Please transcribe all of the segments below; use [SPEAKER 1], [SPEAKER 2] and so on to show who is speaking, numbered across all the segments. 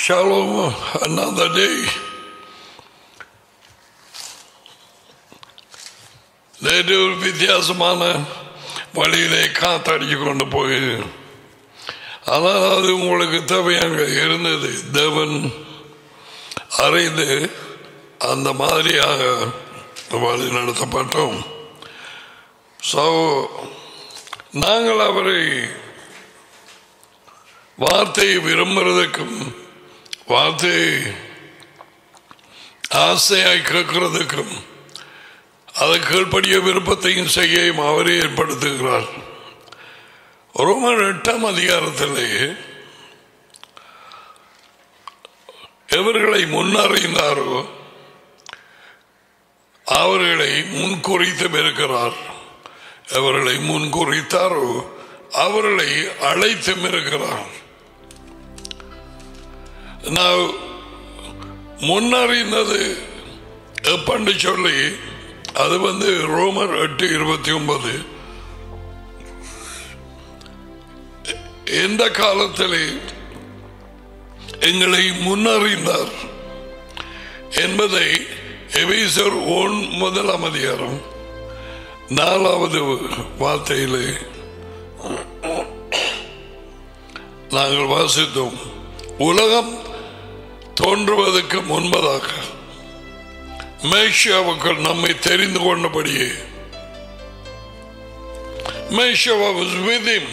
[SPEAKER 1] Shalom, another day. நேற்று ஒரு வித்தியாசமான வழியிலே காத்தடிச்சு கொண்டு போய் ஆனால் அது உங்களுக்கு தேவையாக இருந்தது தேவன் அறிந்து அந்த மாதிரியாக வழி நடத்தப்பட்டோம் ஸோ நாங்கள் அவரை வார்த்தையை விரும்புறதுக்கும் வார்த்தையை ஆசையாய் கேட்கறதுக்கும் அதை கீழ்ப்படிய விருப்பத்தையும் செய்யவும் அவரே ஏற்படுத்துகிறார் ரோமன் எட்டாம் அதிகாரத்திலே எவர்களை முன்னறிந்தாரோ அவர்களை முன்குறித்தும் இருக்கிறார் எவர்களை முன்குறித்தாரோ அவர்களை அழைத்தும் இருக்கிறார் நான் முன்னறிந்தது எப்பண்டு சொல்லி அது வந்து ரோமர் எட்டு இருபத்தி ஒன்பது எந்த காலத்திலே எங்களை முன்னறிந்தார் என்பதை எபீசர் ஒன் முதலாம் அதிகாரம் நாலாவது வார்த்தையிலே நாங்கள் வாசித்தோம் உலகம் தோன்றுவதற்கு முன்பதாக மேஷியாவுக்கள் நம்மை தெரிந்து கொண்டபடியே மேஷியாவா was with him.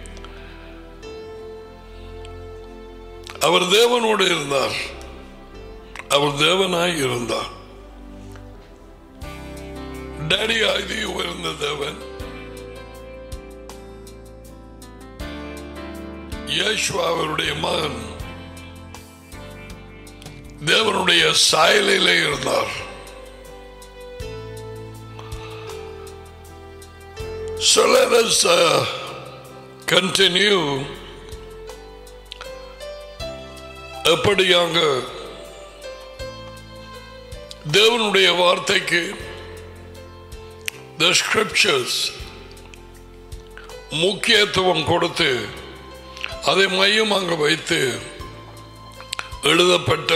[SPEAKER 1] அவர் தேவனோடு இருந்தார் அவர் தேவனாய் இருந்தார் டேடி ஆதி உயர்ந்த தேவன் யேசுவா அவருடைய மகன் தேவனுடைய சாயலிலே இருந்தார் So let us uh, continue எப்படியாக தேவனுடைய வார்த்தைக்கு the scriptures முக்கியத்துவம் கொடுத்து அதை மையமாக வைத்து எழுதப்பட்ட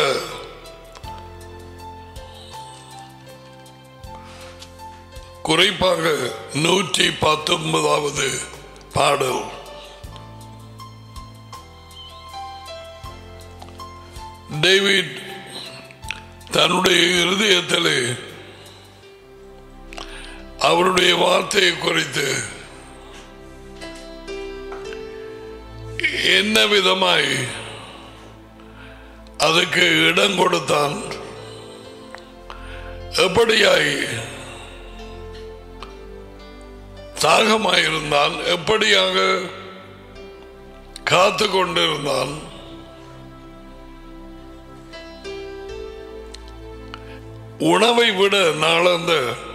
[SPEAKER 1] குறிப்பாக நூற்றி பத்தொன்பதாவது பாடல் டேவிட் தன்னுடைய இருதயத்திலே அவருடைய வார்த்தையை குறித்து என்ன விதமாய் அதுக்கு இடம் கொடுத்தான் எப்படியாய் தாகமாயிருந்தான் எப்படியாக காத்து கொண்டிருந்தான் உணவை விட நாளந்த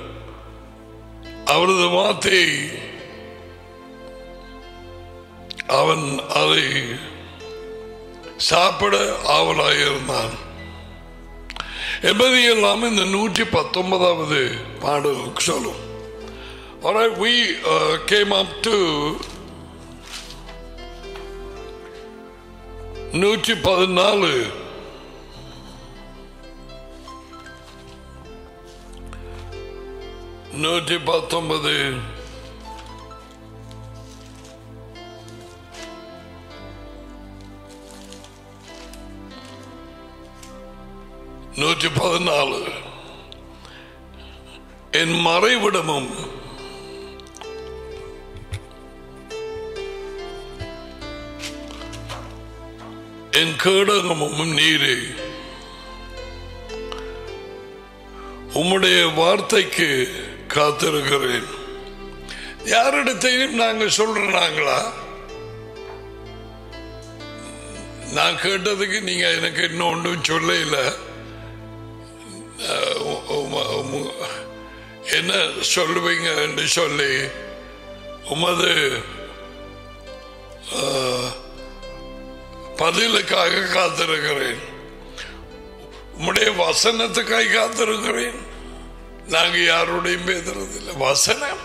[SPEAKER 1] அவரது வார்த்தையை அவன் அதை சாப்பிட ஆவலாயிருந்தான் என்பதையெல்லாம் இந்த நூற்றி பத்தொன்பதாவது பாடல் சொல்லும் All right, we uh, came up to நூற்றி பதினாலு நூற்றி பத்தொன்பது நூற்றி பதினாலு என் மறைவிடமும் என் கேடகமும் நீரே உம்முடைய வார்த்தைக்கு காத்திருக்கிறேன் யாரிடத்தையும் நாங்க சொல்றாங்களா நான் கேட்டதுக்கு நீங்க எனக்கு இன்னும் ஒன்றும் சொல்ல இல்லை என்ன சொல்லுவீங்க என்று சொல்லி உமது பதிலுக்காக காத்திருக்கிறேன் உம்முடைய வசனத்துக்காக காத்திருக்கிறேன் நாங்க யாருடையும் பேசுறதில்லை வசனம்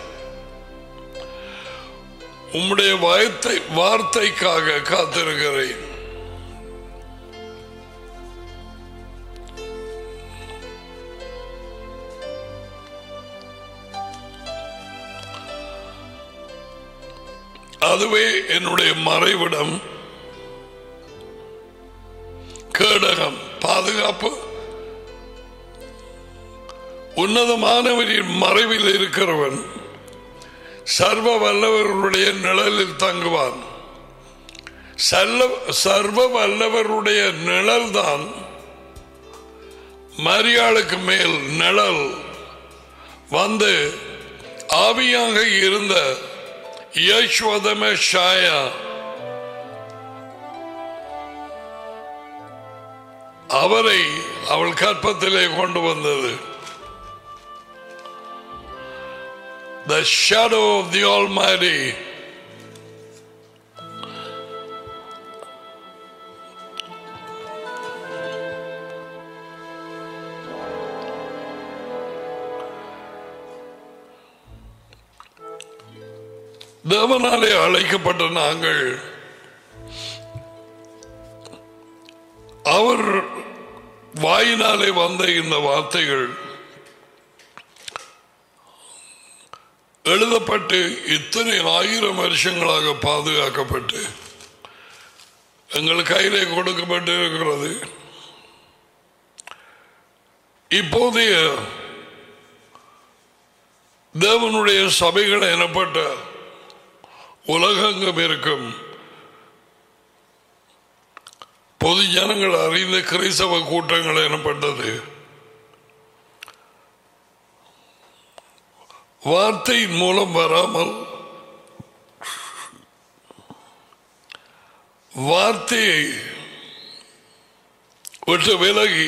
[SPEAKER 1] உம்முடைய வார்த்தை வார்த்தைக்காக காத்திருக்கிறேன் அதுவே என்னுடைய மறைவிடம் கேடகம் பாதுகாப்பு உன்னதமானவரின் மறைவில் இருக்கிறவன் சர்வ வல்லவர்களுடைய நிழலில் தங்குவான் சல்ல- சர்வ வல்லவருடைய நிழல் தான் மரியாளுக்கு மேல் நிழல் வந்து ஆவியாக இருந்த யஸ்வதம ஷாயா அவரை அவள் கற்பத்திலே கொண்டு வந்தது The shadow of the Almighty தேவனாலே அழைக்கப்பட்ட நாங்கள் அவர் வாயினாலே வந்த இந்த வார்த்தைகள் எழுதப்பட்டு இத்தனை ஆயிரம் வருஷங்களாக பாதுகாக்கப்பட்டு எங்கள் கையிலே கொடுக்கப்பட்டு இருக்கிறது இப்போதைய தேவனுடைய சபைகள் எனப்பட்ட உலகெங்கும் இருக்கும் பொது ஜனங்கள் அறிந்த கிறிஸ்தவ கூட்டங்கள் எனப்பட்டது வார்த்தையின் மூலம் வராமல் வார்த்தையை விட்டு விலகி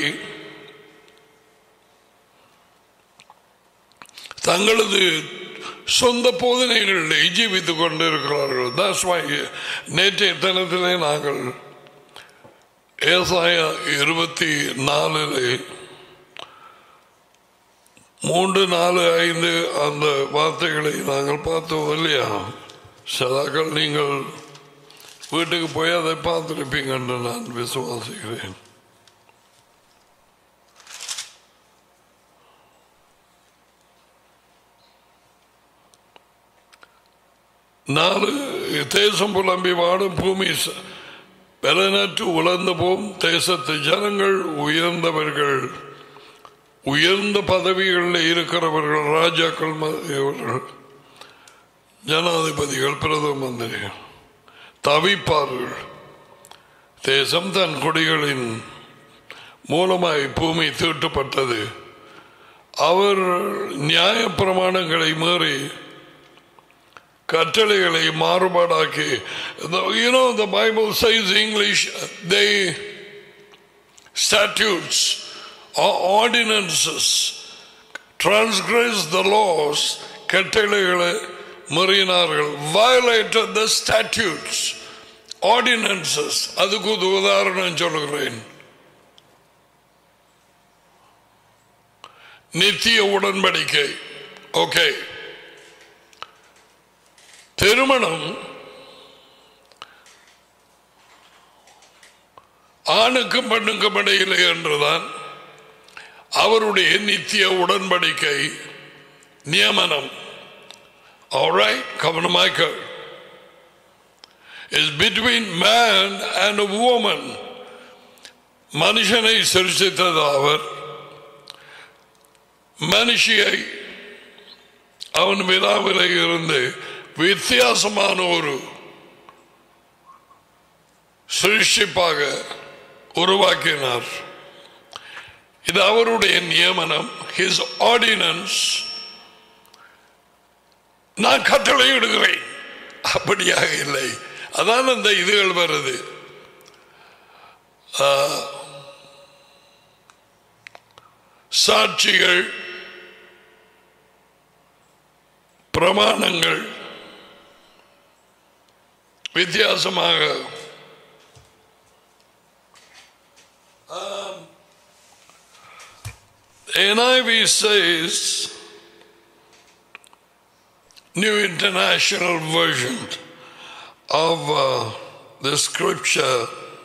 [SPEAKER 1] தங்களது சொந்த போதனைகளிலே ஜீவித்துக் கொண்டிருக்கிறார்கள் தாஸ் நேற்றைய தினத்திலே நாங்கள் ஏசாயா இருபத்தி நாலிலே மூன்று நாலு ஐந்து அந்த வார்த்தைகளை நாங்கள் பார்த்தோம் இல்லையா சதாக்கள் நீங்கள் வீட்டுக்கு போய் அதை பார்த்துருப்பீங்க என்று நான் விசுவாசிக்கிறேன் நாலு தேசம் புலம்பி வாடும் பூமி ச- பலனற்று உலர்ந்து போம் தேசத்து ஜனங்கள் உயர்ந்தவர்கள் உயர்ந்த பதவிகளில் இருக்கிறவர்கள் ராஜாக்கள் ம- இவர்கள் ஜனாதிபதிகள் பிரதம மந்திரிகள் தவிப்பார்கள் தேசம் தன் கொடிகளின் மூலமாய் பூமி தீட்டப்பட்டது அவர் நியாய பிரமாணங்களை மீறி கட்டளைகளை மாறுபாடாக்கி you know the bible says english they statutes or ordinances transgress the laws கட்டளைகளை மீறினார்கள் violated the statutes ordinances அதுக்கு ஒரு உதாரணம் சொல்கிறேன் நித்திய உடன்படிக்கை ஓகே திருமணம் ஆணுக்கும் பெண்ணுக்கும் இடையிலே என்றுதான் அவருடைய நித்திய உடன்படிக்கை நியமனம் Alright, கவனமாக்க is between man and a woman மனுஷனை சிருஷ்டித்தது அவர் மனுஷியை அவன் விழாவிலே இருந்து வித்தியாசமான ஒரு சிருஷ்டிப்பாக உருவாக்கினார் இது அவருடைய நியமனம் ஹிஸ் ஆர்டினன்ஸ் நான் கட்டளை இடுகிறேன் அப்படியாக இல்லை அதான் அந்த இதுகள் வருது ஆ, சாட்சிகள் பிரமாணங்கள் வித்தியாசமாக Um, NIV says New International Version of uh, the scripture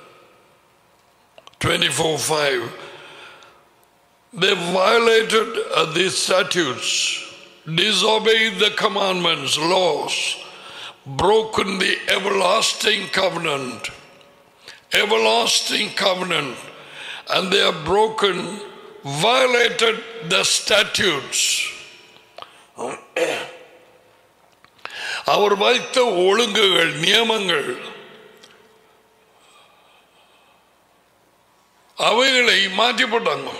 [SPEAKER 1] 24 5 they violated uh, these statutes, disobeyed the commandments, laws, broken the everlasting covenant. Everlasting covenant. And they have broken, violated the statutes. அவர் வைத்த ஒழுங்குகள் நியமங்கள் அவைகளை மாற்றி போட்டாங்க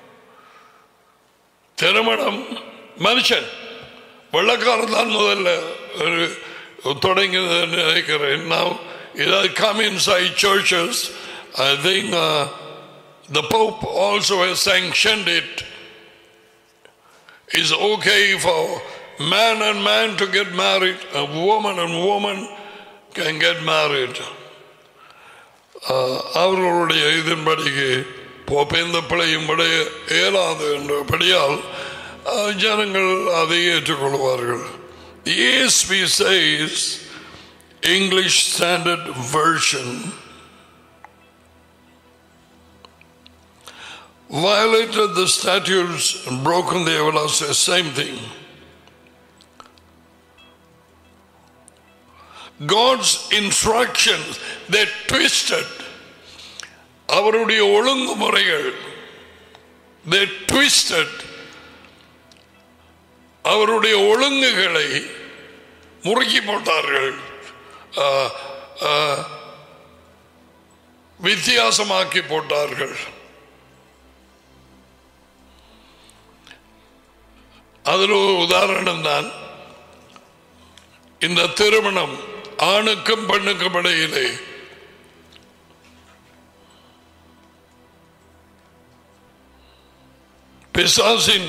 [SPEAKER 1] திருமணம் மனுஷன் வெள்ளக்காரன் தான் முதல்ல ஒரு தொடங்கியது நினைக்கிறேன் now it has come inside churches I think uh, the Pope also has sanctioned it is okay for man and man to get married a woman and woman can get married அவர்களுடைய இதன்படிக்கு போப்பேந்த பிழையும் படைய இயலாது என்றபடியால் அஹ், ஜனங்கள் அதை ஏற்றுக்கொள்வார்கள் ESV says English Standard Version violated the statutes and broken the everlasting same thing. God's instructions they twisted அவருடைய ஒழுங்குமுறைகள் they twisted அவருடைய ஒழுங்குகளை முறுக்கி போட்டார்கள் ஆ, ஆ, வித்தியாசமாக்கி போட்டார்கள் அதில் ஒரு உதாரணம் தான் இந்த திருமணம் ஆணுக்கும் பெண்ணுக்கும் இடையிலே பிசாசின்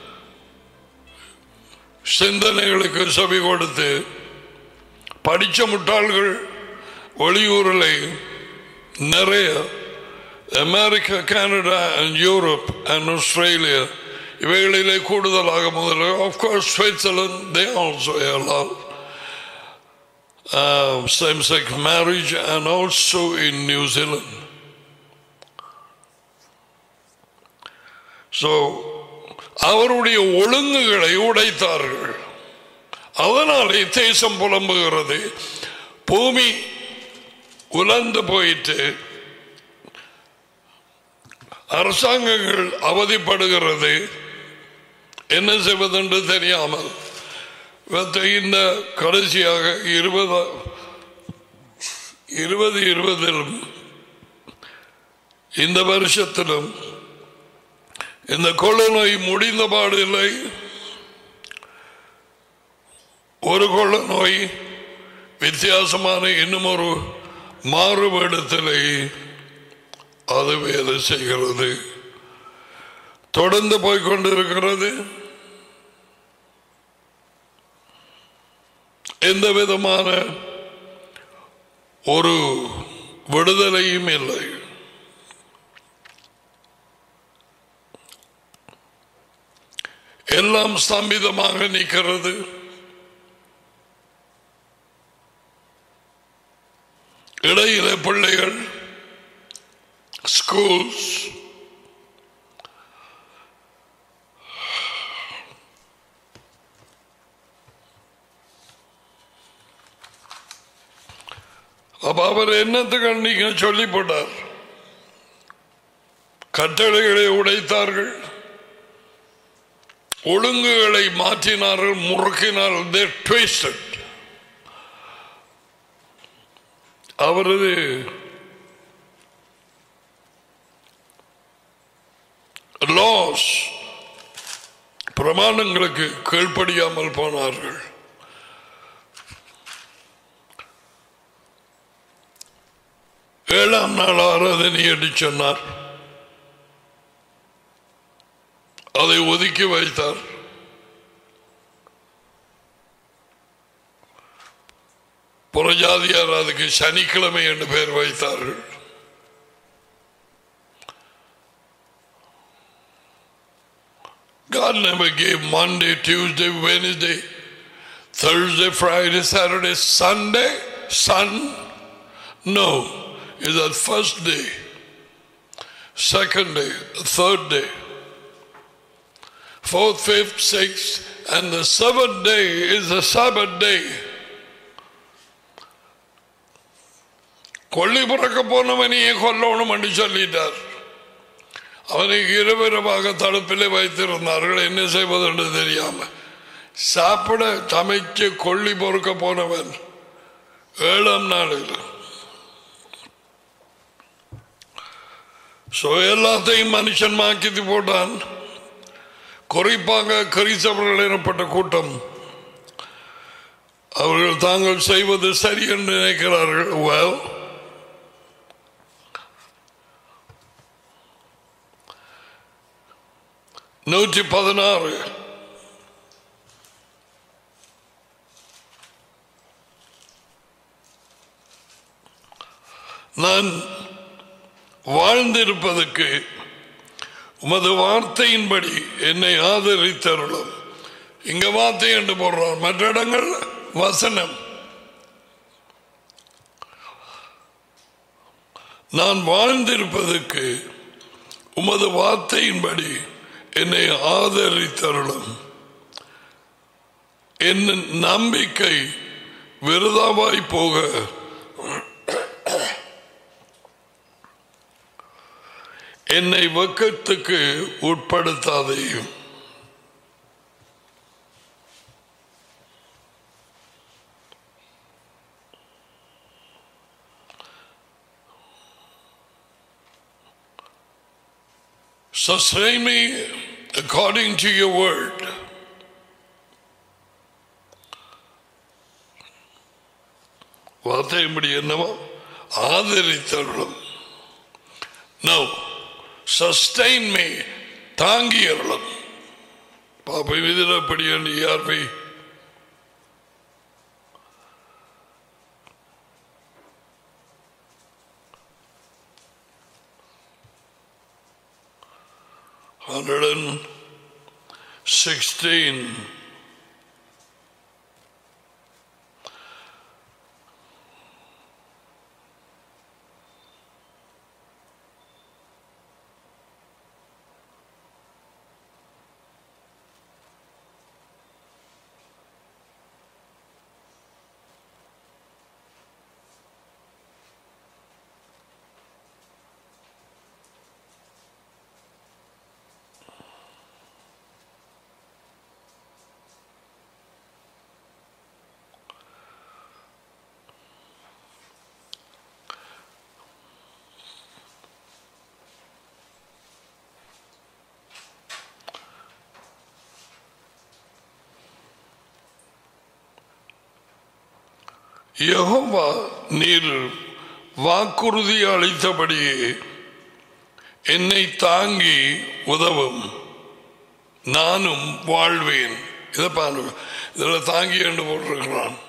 [SPEAKER 1] சிந்தனைகளுக்கு செவி கொடுத்து படித்த முட்டாள்கள் வெளியூரில் நிறைய America Canada and Europe and Australia இவைகளிலே கூடுதலாக முதல்ல ஆஃப்கோர்ஸ் சுவிட்சர்லாந்து தே ஆல்சோ எல்லாம் same sex marriage and also in New Zealand. So, அவருடைய ஒழுங்குகளை உடைத்தார்கள் அதனாலே தேசம் புலம்புகிறது பூமி உலர்ந்து போயிட்டு அரசாங்கங்கள் அவதிப்படுகிறது என்ன செய்வதென்று தெரியாமல் இவற்றை இந்த கடைசியாக இருபது இருபது இருபதிலும் இந்த வருஷத்திலும் இந்த கொள்ள நோய் முடிந்த பாடு இல்லை ஒரு கொள்ள நோய் வித்தியாசமான இன்னும் ஒரு மாறுபடத்திலே அது வேலை செய்கிறது தொடர்ந்து போய்கொண்டிருக்கிறது எந்த விதமான ஒரு விடுதலையும் இல்லை எல்லாம் ஸ்தம்பிதமாக நிற்கிறது இடையில பிள்ளைகள் ஸ்கூல்ஸ் அப்ப அவர் என்னத்துக்கு நீங்க சொல்லி போட்டார் கட்டளைகளை உடைத்தார்கள் ஒழுங்குகளை மாற்றினார்கள் முறுக்கினார்கள் they twisted அவரது லாஸ் பிரமாணங்களுக்கு கீழ்ப்படியாமல் போனார்கள் ஏழாம் நாள் ஆராதனை என்று சொன்னார் அதை ஒதுக்கி வைத்தார் புறஜாதியார் அதுக்கு சனிக்கிழமை என்று பெயர் வைத்தார்கள் God never gave Monday, Tuesday, Wednesday, Thursday, Friday, Saturday, Sunday, Sun. No, it's that first day, second day, third day, fourth, fifth, sixth, and the seventh day is the Sabbath day. கொள்ளி பிறக்க போனவனையே கொல்லணும் என்று சொல்லிட்டார் அவனை இரவிரவாக தடுப்பிலே வைத்திருந்தார்கள் என்ன செய்வது என்று தெரியாம சாப்பிட சமைச்சு கொள்ளி பொறுக்க போனவன் ஏழாம் நாளில் சோ எல்லாத்தையும் மனுஷன் மாக்கித்து போட்டான் குறிப்பாக கரிசவர்கள் எனப்பட்ட கூட்டம் அவர்கள் தாங்கள் செய்வது சரி என்று நினைக்கிறார்கள் well நூற்றி பதினாறு நான் வாழ்ந்திருப்பதற்கு உமது வார்த்தையின்படி என்னை ஆதரித்தருளும் இங்க வார்த்தை என்று போடுறார் மற்ற இடங்கள் வசனம் நான் வாழ்ந்திருப்பதற்கு உமது வார்த்தையின்படி என்னை ஆதரித்தருளும் என் நம்பிக்கை விருதாவாய் போக என்னை வெக்கத்துக்கு உட்படுத்தாதையும் Sustain me according to your word. வார்த்தையின்படி என்னவோ ஆதரித்தருளும் நோ சஸ்டைன் மே தாங்கி அருளும் பாப்பை விதில் எப்படி யார்பை Hundred and sixteen. யெகோவா நீர் வாக்குறுதி அளித்தபடியே என்னை தாங்கி உதவும் நானும் வாழ்வேன் இதை பாருங்க இதில் தாங்கி என்று போட்டிருக்கிறான்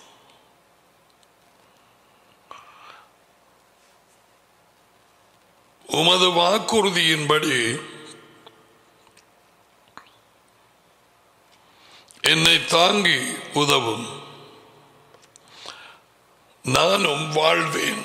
[SPEAKER 1] உமது வாக்குறுதியின்படி என்னை தாங்கி உதவும் நானும் வாழ்வேன்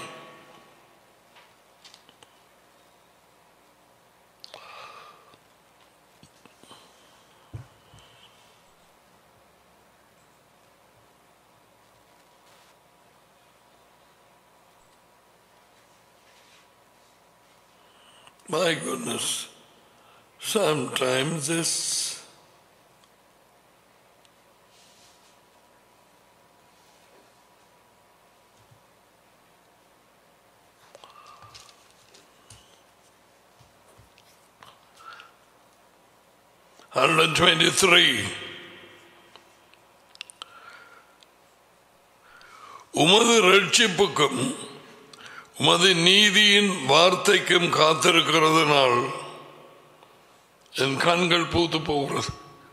[SPEAKER 1] My goodness. Sometimes this hundred and twenty-three. உமது ரட்சிப்புக்கும் உமது நீதியின் வார்த்தைக்கும் காத்திருக்கிறதுனால் என் கண்கள் பூத்து போகிறது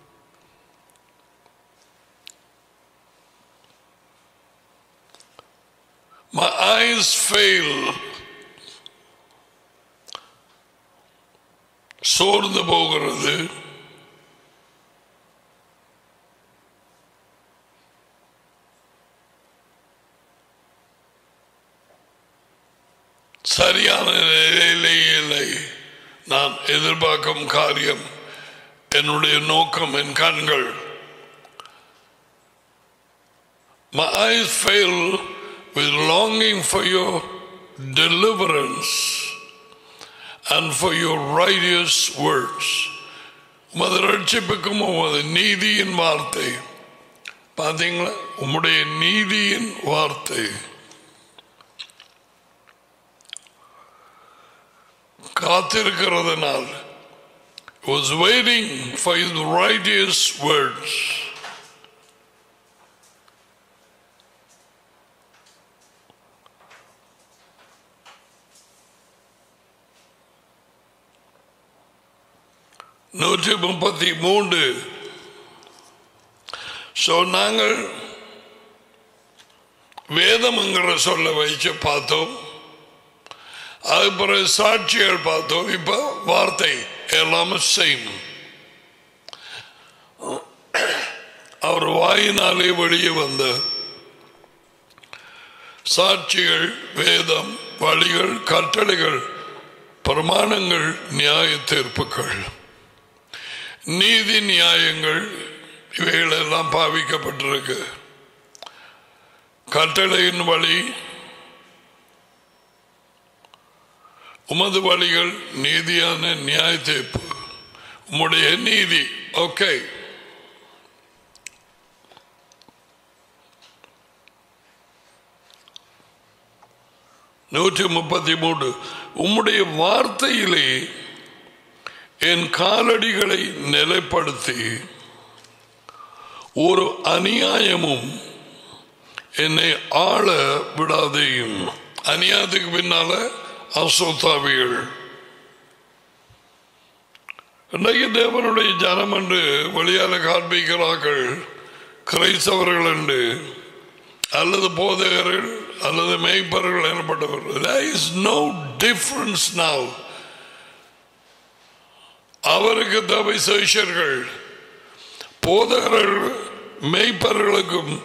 [SPEAKER 1] My eyes fail. சோர்ந்து போகிறது சரியான நிலையிலே இல்லை நான் எதிர்பார்க்கும் காரியம் என்னுடைய நோக்கம் என் கண்கள் My eyes fail with longing for your deliverance and for your righteous words. உமது ரட்சிப்புக்கும் உமது நீதியின் வார்த்தை பாத்தீங்களா உம்முடைய நீதியின் வார்த்தை காத்திருக்கிறதுனால் was waiting for his righteous words. நூற்றி முப்பத்தி மூன்று ஸோ நாங்கள் வேதம்ங்கிற சொல்ல வச்சு பார்த்தோம் அது பிறகு சாட்சிகள் பார்த்தோம் இப்போ வார்த்தை எல்லாமே செய்யும் அவர் வாயினாலே வெளியே வந்த சாட்சிகள் வேதம் வழிகள் கட்டளைகள் பிரமாணங்கள் நியாய தீர்ப்புகள் நீதி நியாயங்கள் இவைகள் எல்லாம் பாவிக்கப்பட்டிருக்கு கட்டளையின் வழி உமது வழிகள் நீதியான நியாய தீர்ப்பு உம்முடைய நீதி ஓகே நூற்றி முப்பத்தி மூன்று உம்முடைய வார்த்தையிலே என் காலடிகளை நிலைப்படுத்தி ஒரு அநியாயமும் என்னை ஆள விடாதேயும் அநியாயத்துக்கு பின்னால அசோத்தாவிகள் இன்றைக்கு தேவனுடைய ஜனம் என்று வழியால காண்பிக்கிறார்கள் கிரைஸ்தவர்கள் என்று அல்லது போதகர்கள் அல்லது மேய்ப்பர்கள் எனப்பட்டவர்கள் there is no difference now அவருக்கு தவை சேஷர்கள் போதகர்கள் மெய்ப்பர்களுக்கும்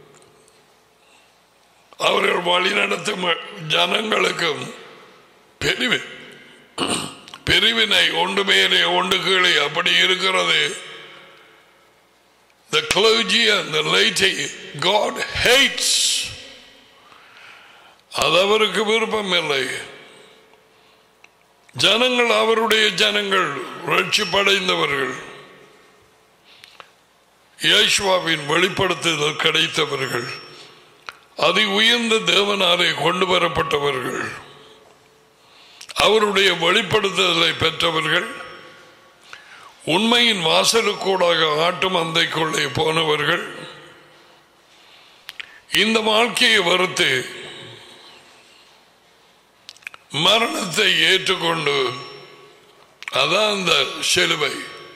[SPEAKER 1] அவர்கள் வழிநடத்தும் ஜனங்களுக்கும் பிரிவு பிரிவினை ஒன்று மேலே ஒன்று கீழே அப்படி இருக்கிறது The clergy and the laity, God hates. அது அவருக்கு விருப்பம் இல்லை ஜனங்கள் அவருடைய ஜனங்கள் ரட்சிப்படைந்தவர்கள் இயேசுவாவின் வெளிப்படுத்துதல் கிடைத்தவர்கள் அதி உயர்ந்த தேவனாலே கொண்டு வரப்பட்டவர்கள் அவருடைய வெளிப்படுத்துதலை பெற்றவர்கள் உண்மையின் வாசலுக்கூடாக ஆட்டு மந்தைக்குள்ளே போனவர்கள் இந்த வாழ்க்கையை வறுத்து மரணத்தை ஏற்றுக்கொண்டு அதான் அந்த சிலுவை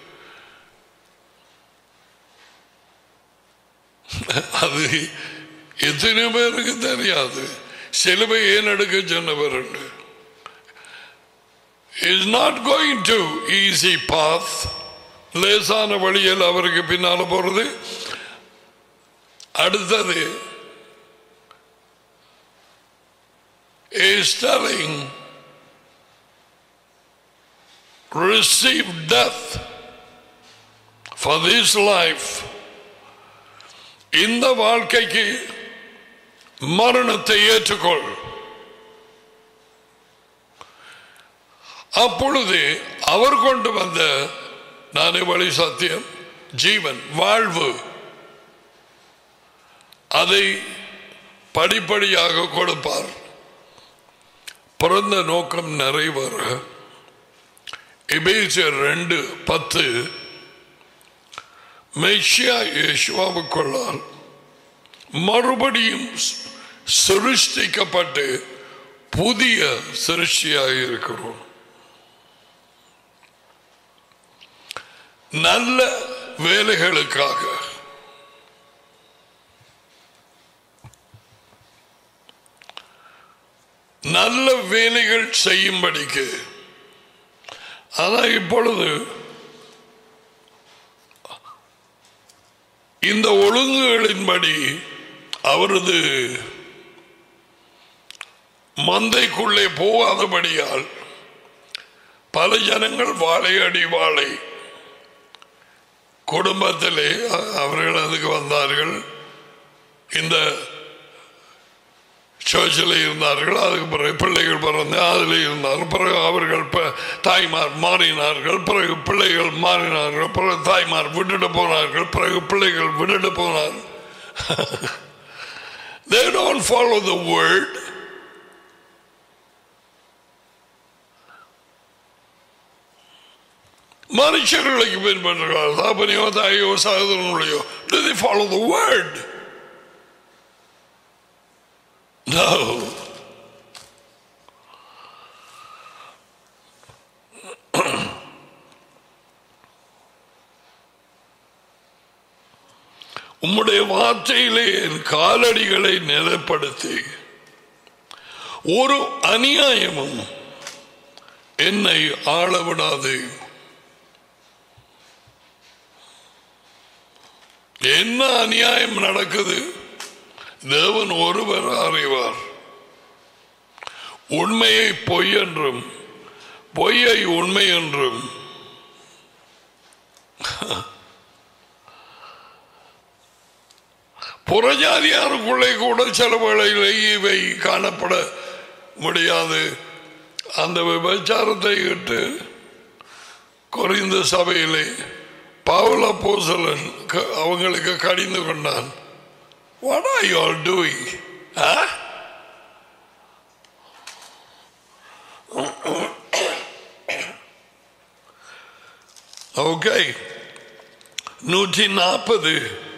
[SPEAKER 1] அது எத்தனை பேருக்கு தெரியாது சிலுவை ஏன் எடுக்க சொன்னவர் is not going to easy path லேசான வழியில் அவருக்கு பின்னால போறது அடுத்தது is telling receive death for this life இந்த வாழ்க்கைக்கு மரணத்தை ஏற்றுக்கொள் அப்பொழுது அவர் கொண்டு வந்த நானே வழி சத்தியம் ஜீவன் வாழ்வு அதை படிப்படியாக கொடுப்பார் பிறந்த நோக்கம் நிறைவேற எபேசியர் ரெண்டு பத்து மெஷியா யேசுவாவுக்குள்ளால் மறுபடியும் சிருஷ்டிக்கப்பட்டு புதிய சிருஷ்டியாக இருக்கிறோம் நல்ல வேலைகளுக்காக நல்ல வேலைகள் செய்யும்படிக்கு அதான் இப்பொழுது இந்த ஒழுங்குகளின்படி அவரது மந்தைக்குள்ளே போகாதபடியால் பல ஜனங்கள் வாழை அடி வாழை குடும்பத்திலே அவர்கள் அதுக்கு வந்தார்கள் இந்த சர்ச்சில் இருந்தார்கள் அதுக்கு பிறகு பிள்ளைகள் பிறந்து அதில் இருந்தார்கள் பிறகு அவர்கள் ப- தாய்மார் மாறினார்கள் பிறகு பிள்ளைகள் மாறினார்கள் பிறகு தாய்மார் விட்டுட்டு போனார்கள் பிறகு பிள்ளைகள் விட்டுட்டு போனார்கள் They don't follow the word. மனுஷர்களுக்கு பின்பற்றுகிறார் தாப்பனையோ தாயோ சகோதரனுடையோ Do they follow the word? No. உம்முடைய வார்த்தையிலே என் காலடிகளை நிலைப்படுத்தி ஒரு அநியாயமும் என்னை ஆளவிடாது என்ன அநியாயம் நடக்குது தேவன் ஒருவர் அறிவார் உண்மையை பொய் என்றும் பொய்யை உண்மை என்றும் புறஜாதியாருக்குள்ளே கூட சில வேளையிலே இவை காணப்பட முடியாது அந்த விபச்சாரத்தை இட்டு குறைந்த சபையிலே பவுல போசலன் அவங்களுக்கு கடிந்து கொண்டான் What are you all doing? Huh? Okay நூற்றி நாற்பது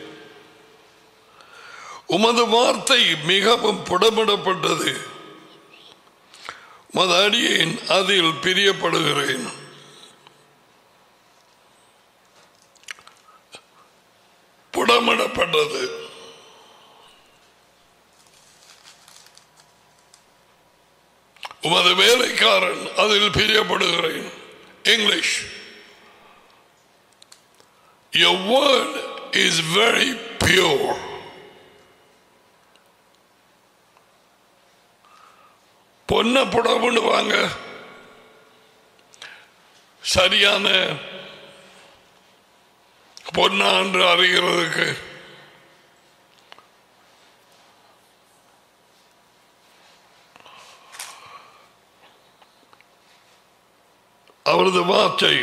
[SPEAKER 1] உமது வார்த்தை மிகவும் புடமிடப்பட்டது உமது அடியேன் அதில் பிரியப்படுகிறேன் புடமிடப்பட்டது உமது வேலைக்காரன் அதில் பிரியப்படுகிறேன் English Your word is very pure. பொண்ணை புடமுடுவாங்க சரியான பொன்னான்று அறிகிறதுக்கு அவரது வார்த்தை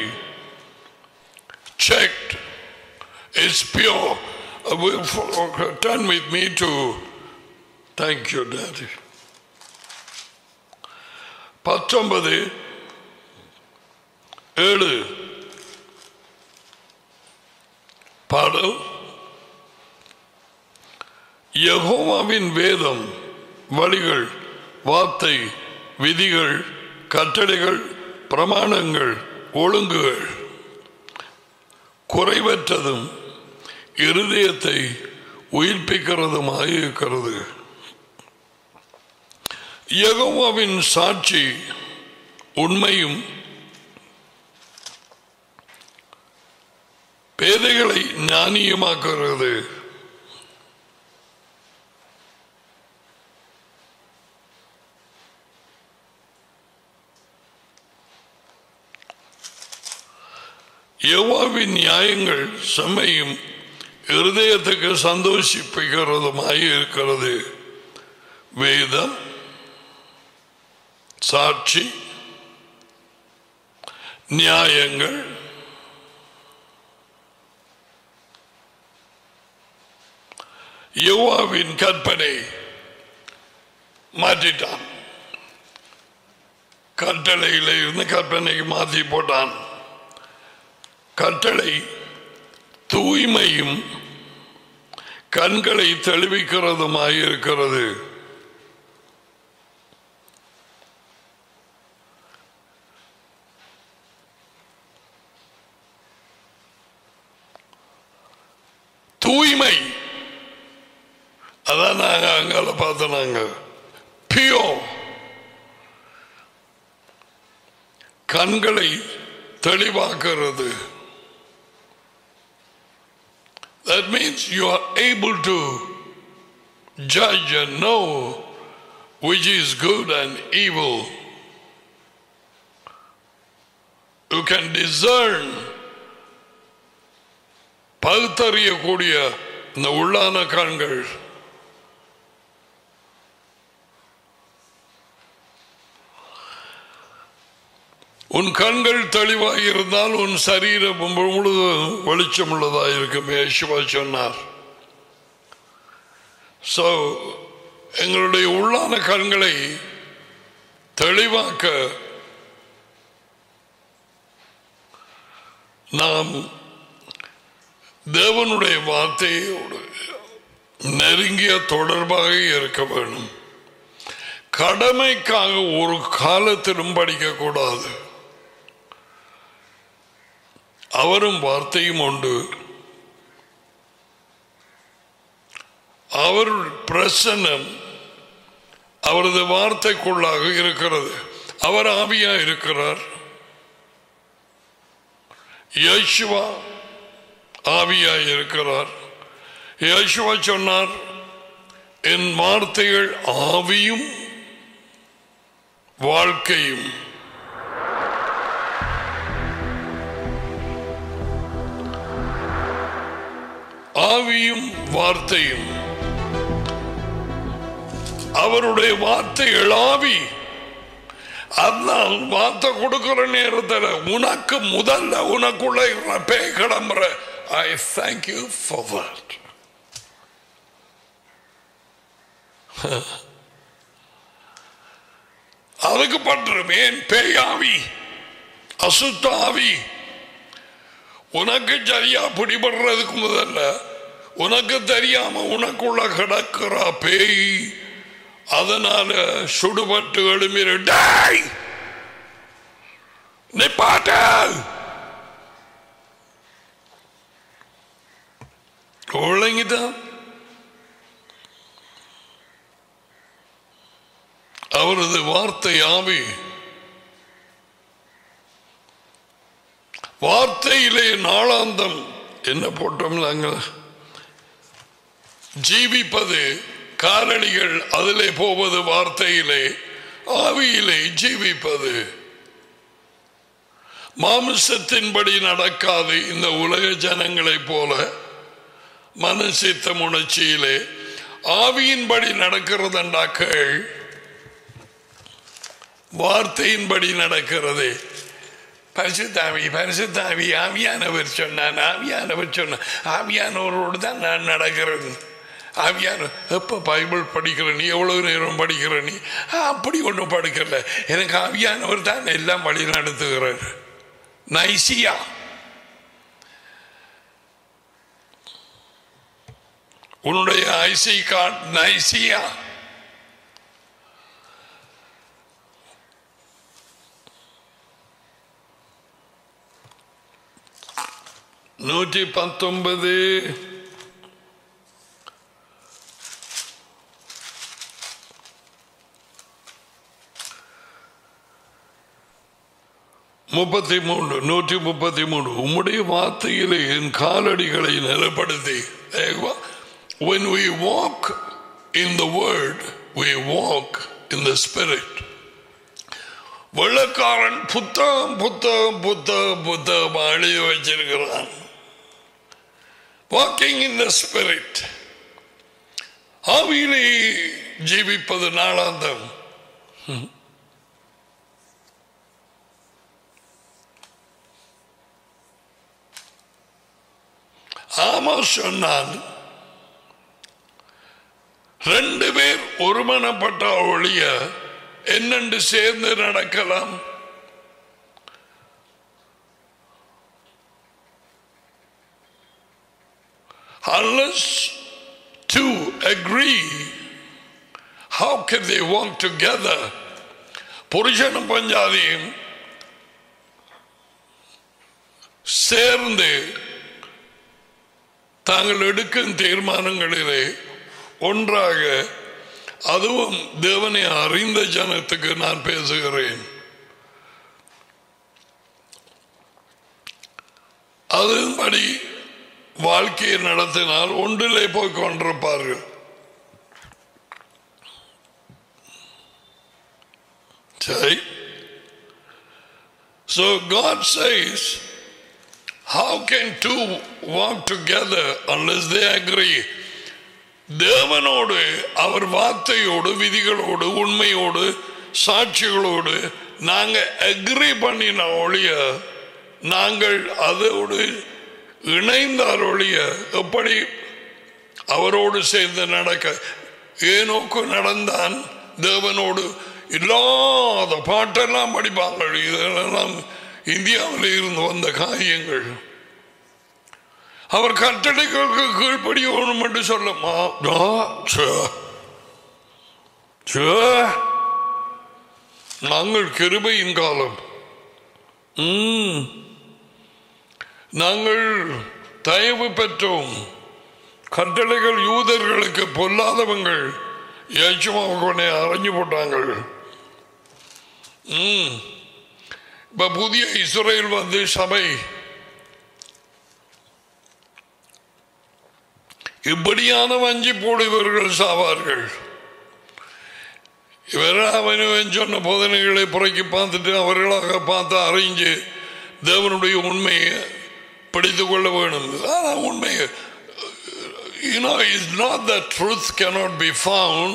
[SPEAKER 1] checked is pure. Uh, we- for- Turn with me to. Thank you, Daddy. பத்தொன்பது ஏழு பாடல் யெகோவாவின் வேதம் வழிகள் வார்த்தை விதிகள் கட்டளைகள் பிரமாணங்கள் ஒழுங்குகள் குறைவற்றதும் இருதயத்தை உயிர்ப்பிக்கிறதுமாக இருக்கிறது யெகோவாவின் சாட்சி உண்மையும் பேதைகளை ஞானியமாக்குகிறது யெகோவாவின் நியாயங்கள் செம்மையும் இருதயத்துக்கு சந்தோஷிப்பிக்கிறதுமாய் இருக்கிறது வேதம் சாட்சி நியாயங்கள் யோவாவின் கற்பனை மாற்றிட்டான் கட்டளையில இருந்து கற்பனைக்கு மாற்றி போட்டான் கட்டளை தூய்மையும் கண்களை தெளிவிக்கிறதுமாய் இருக்கிறது தூய்மை அதான் நாங்க அங்கால பார்த்தோம் நாங்க பியோ கண்களை தெளிவாக்குறது That means you are able to judge and know which is good and evil. You can discern பகுத்தறியக்கூடிய இந்த உள்ளான கண்கள் உன் கண்கள் தெளிவாக இருந்தால் உன் சரீரம் முழுவதும் வெளிச்சம் உள்ளதாக இருக்கும் யேசுவா சொன்னார் ஸோ எங்களுடைய உள்ளான கண்களை தெளிவாக்க நாம் தேவனுடைய வார்த்தையோடு நெருங்கிய தொடர்பாக இருக்க வேண்டும் கடமைக்காக ஒரு காலத்திலும் படிக்கக்கூடாது அவரும் வார்த்தையும் உண்டு அவர் பிரசன்னம் அவரது வார்த்தைக்குள்ளாக இருக்கிறது அவர் ஆவியா இருக்கிறார் யேசுவா ஆவியா இருக்கிறார் யேசுவா சொன்னார் என் வார்த்தைகள் ஆவியும் வாழ்க்கையும் ஆவியும் வார்த்தையும் அவருடைய வார்த்தைகள் ஆவி அதனால் வார்த்தை கொடுக்கிற நேரத்தில் உனக்கு முதல்ல உனக்குள்ள இருக்கிற பேய் கிளம்புற ஐ தேங்க்யூ ஃபார் தட் அதுக்கு பண்றோம் ஏன் பேய் ஆவி அசுத்த ஆவி உனக்கு சரியா பிடிபடுறதுக்கு முதல்ல உனக்கு தெரியாம உனக்குள்ள கிடக்கிற பேய் அதனால சுடுபட்டு எழுமிரு டேய் நிப்பாட்ட ஒழுங்கிதான் அவரது வார்த்தை ஆவி வார்த்தையிலே நாளாந்தம் என்ன போட்டோம் நாங்கள் ஜீவிப்பது காரணிகள் அதிலே போவது வார்த்தையிலே ஆவியிலே ஜீவிப்பது மாமிசத்தின்படி நடக்காது இந்த உலக ஜனங்களைப் போல மனசித்த உணர்ச்சியிலே ஆவியின்படி நடக்கிறதண்டாக்கள் வார்த்தையின்படி நடக்கிறது பரிசுத்தாவி பரிசுத்தாவி ஆவியானவர் சொன்னான் ஆவியானவர் சொன்னான் ஆவியானவரோடு தான் நான் நடக்கிறது ஆவியான எப்போ பைபிள் படிக்கிற நீ எவ்வளவு நேரம் படிக்கிற நீ அப்படி ஒன்றும் படிக்கல எனக்கு ஆவியானவர் தான் எல்லாம் வழி நடத்துகிறார் நைசியா உன்னுடைய ஐசி கார்டு நைசியா நூற்றி பத்தொன்பது முப்பத்தி மூன்று நூற்றி முப்பத்தி மூணு உம்முடைய வார்த்தையிலே என் காலடிகளை நிலப்படுத்தி when we walk in the word we walk in the spirit வெள்ளக்காரன் புத்தகம் புத்தகம் புத்தகம் புத்தகம் எழுதி வச்சிருக்கிறான் வாக்கிங் இன் த ஸ்பிரிட் ஆவியிலே ஜீவிப்பது நாளாந்தம் ஆமா சொன்னான் ரெண்டு பேர் ஒருமனப்பட்ட ஒழிய என்னென்று சேர்ந்து நடக்கலாம் Unless two agree, how can they walk together? புருஷனும் பஞ்சாதியும் சேர்ந்து தாங்கள் எடுக்கும் தீர்மானங்களிலே ஒன்றாக அதுவும் தேவனை அறிந்த ஜனத்துக்கு நான் பேசுகிறேன் அதன்படி வாழ்க்கையை நடத்தினால் ஒன்றிலே போய் கொண்டிருப்பார்கள் சரி So God says, how can two walk together unless they agree? தேவனோடு அவர் வார்த்தையோடு விதிகளோடு உண்மையோடு சாட்சிகளோடு நாங்க அக்ரி பண்ணின ஒழிய நாங்கள் அதோடு இணைந்தார் ஒழிய எப்படி அவரோடு சேர்ந்து நடக்க ஏனோக்கு நடந்தான் தேவனோடு இல்லாத பாட்டெல்லாம் படிப்பாங்க இதெல்லாம் இந்தியாவில் இருந்து வந்த காரியங்கள் அவர் கட்டளைகளுக்கு கீழ்ப்படி ஒன்று என்று சொல்லுமா நாங்கள் கிருபையின் காலம் ம். நாங்கள் தயவு பெற்றோம் கட்டளைகள் யூதர்களுக்கு பொல்லாதவங்கள் ஏச்சுமாவுக்கு அரைஞ்சு போட்டாங்க ம். இப்ப புதிய இஸ்ரேல் வந்து சபை இப்படியான வஞ்சி போடுவர்கள் சாவார்கள் இவர் அவன் சொன்ன போதனைகளை புறக்கி பார்த்துட்டு அவர்களாக பார்த்து அறிஞ்சு தேவனுடைய உண்மையை படித்துக் கொள்ள வேணும் ஆனால் உண்மை you know it's not that truth cannot be found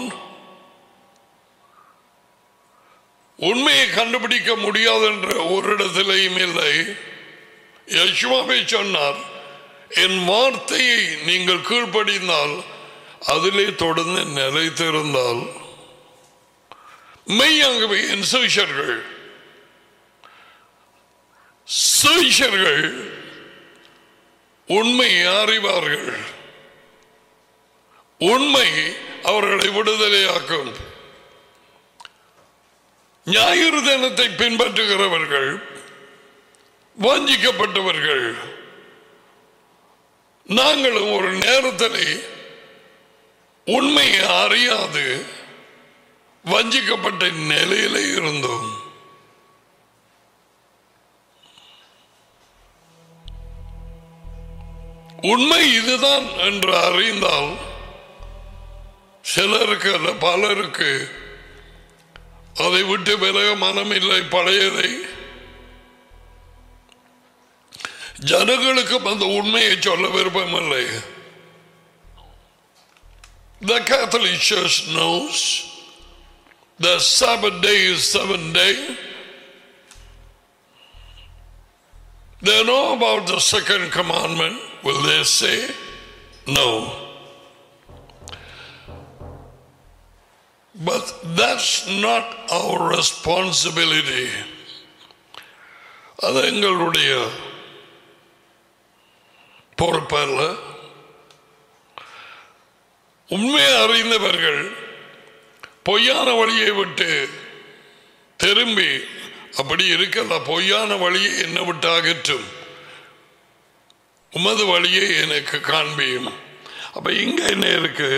[SPEAKER 1] உண்மையை கண்டுபிடிக்க முடியாது என்ற ஒரு இடத்திலையும் இல்லை யசுவாவை சொன்னார் என் வார்த்தையை நீங்கள் கீழ்ப்படிந்தால் அதிலே தொடர்ந்து நிலைத்திருந்தால் மெய்யாகவே என் சீஷர்கள் சீஷர்கள் உண்மையை அறிவார்கள் உண்மை அவர்களை விடுதலையாக்கும் ஞாயிறு தினத்தை பின்பற்றுகிறவர்கள் வஞ்சிக்கப்பட்டவர்கள் நாங்களும் ஒரு நேரத்தில் உண்மையை அறியாது வஞ்சிக்கப்பட்ட நிலையில இருந்தோம் உண்மை இதுதான் என்று அறிந்தால் சிலருக்கு அல்ல பலருக்கு அதை விட்டு விலக மனமில்லை பழையதை ஜனங்களுக்கும் அந்த உண்மையை சொல்ல விருப்பமில்லை The Catholic Church knows the Sabbath day is seven day. They know about the second commandment. Will they say no? But that's not our responsibility. அது எங்களுடைய பொறுப்பல்ல உண்மையை அறிந்தவர்கள் பொய்யான வழியை விட்டு திரும்பி அப்படி இருக்கல பொய்யான வழியை என்னை விட்டு அகற்றும் உமது வழியை எனக்கு காண்பியும் அப்ப இங்க என்ன இருக்கு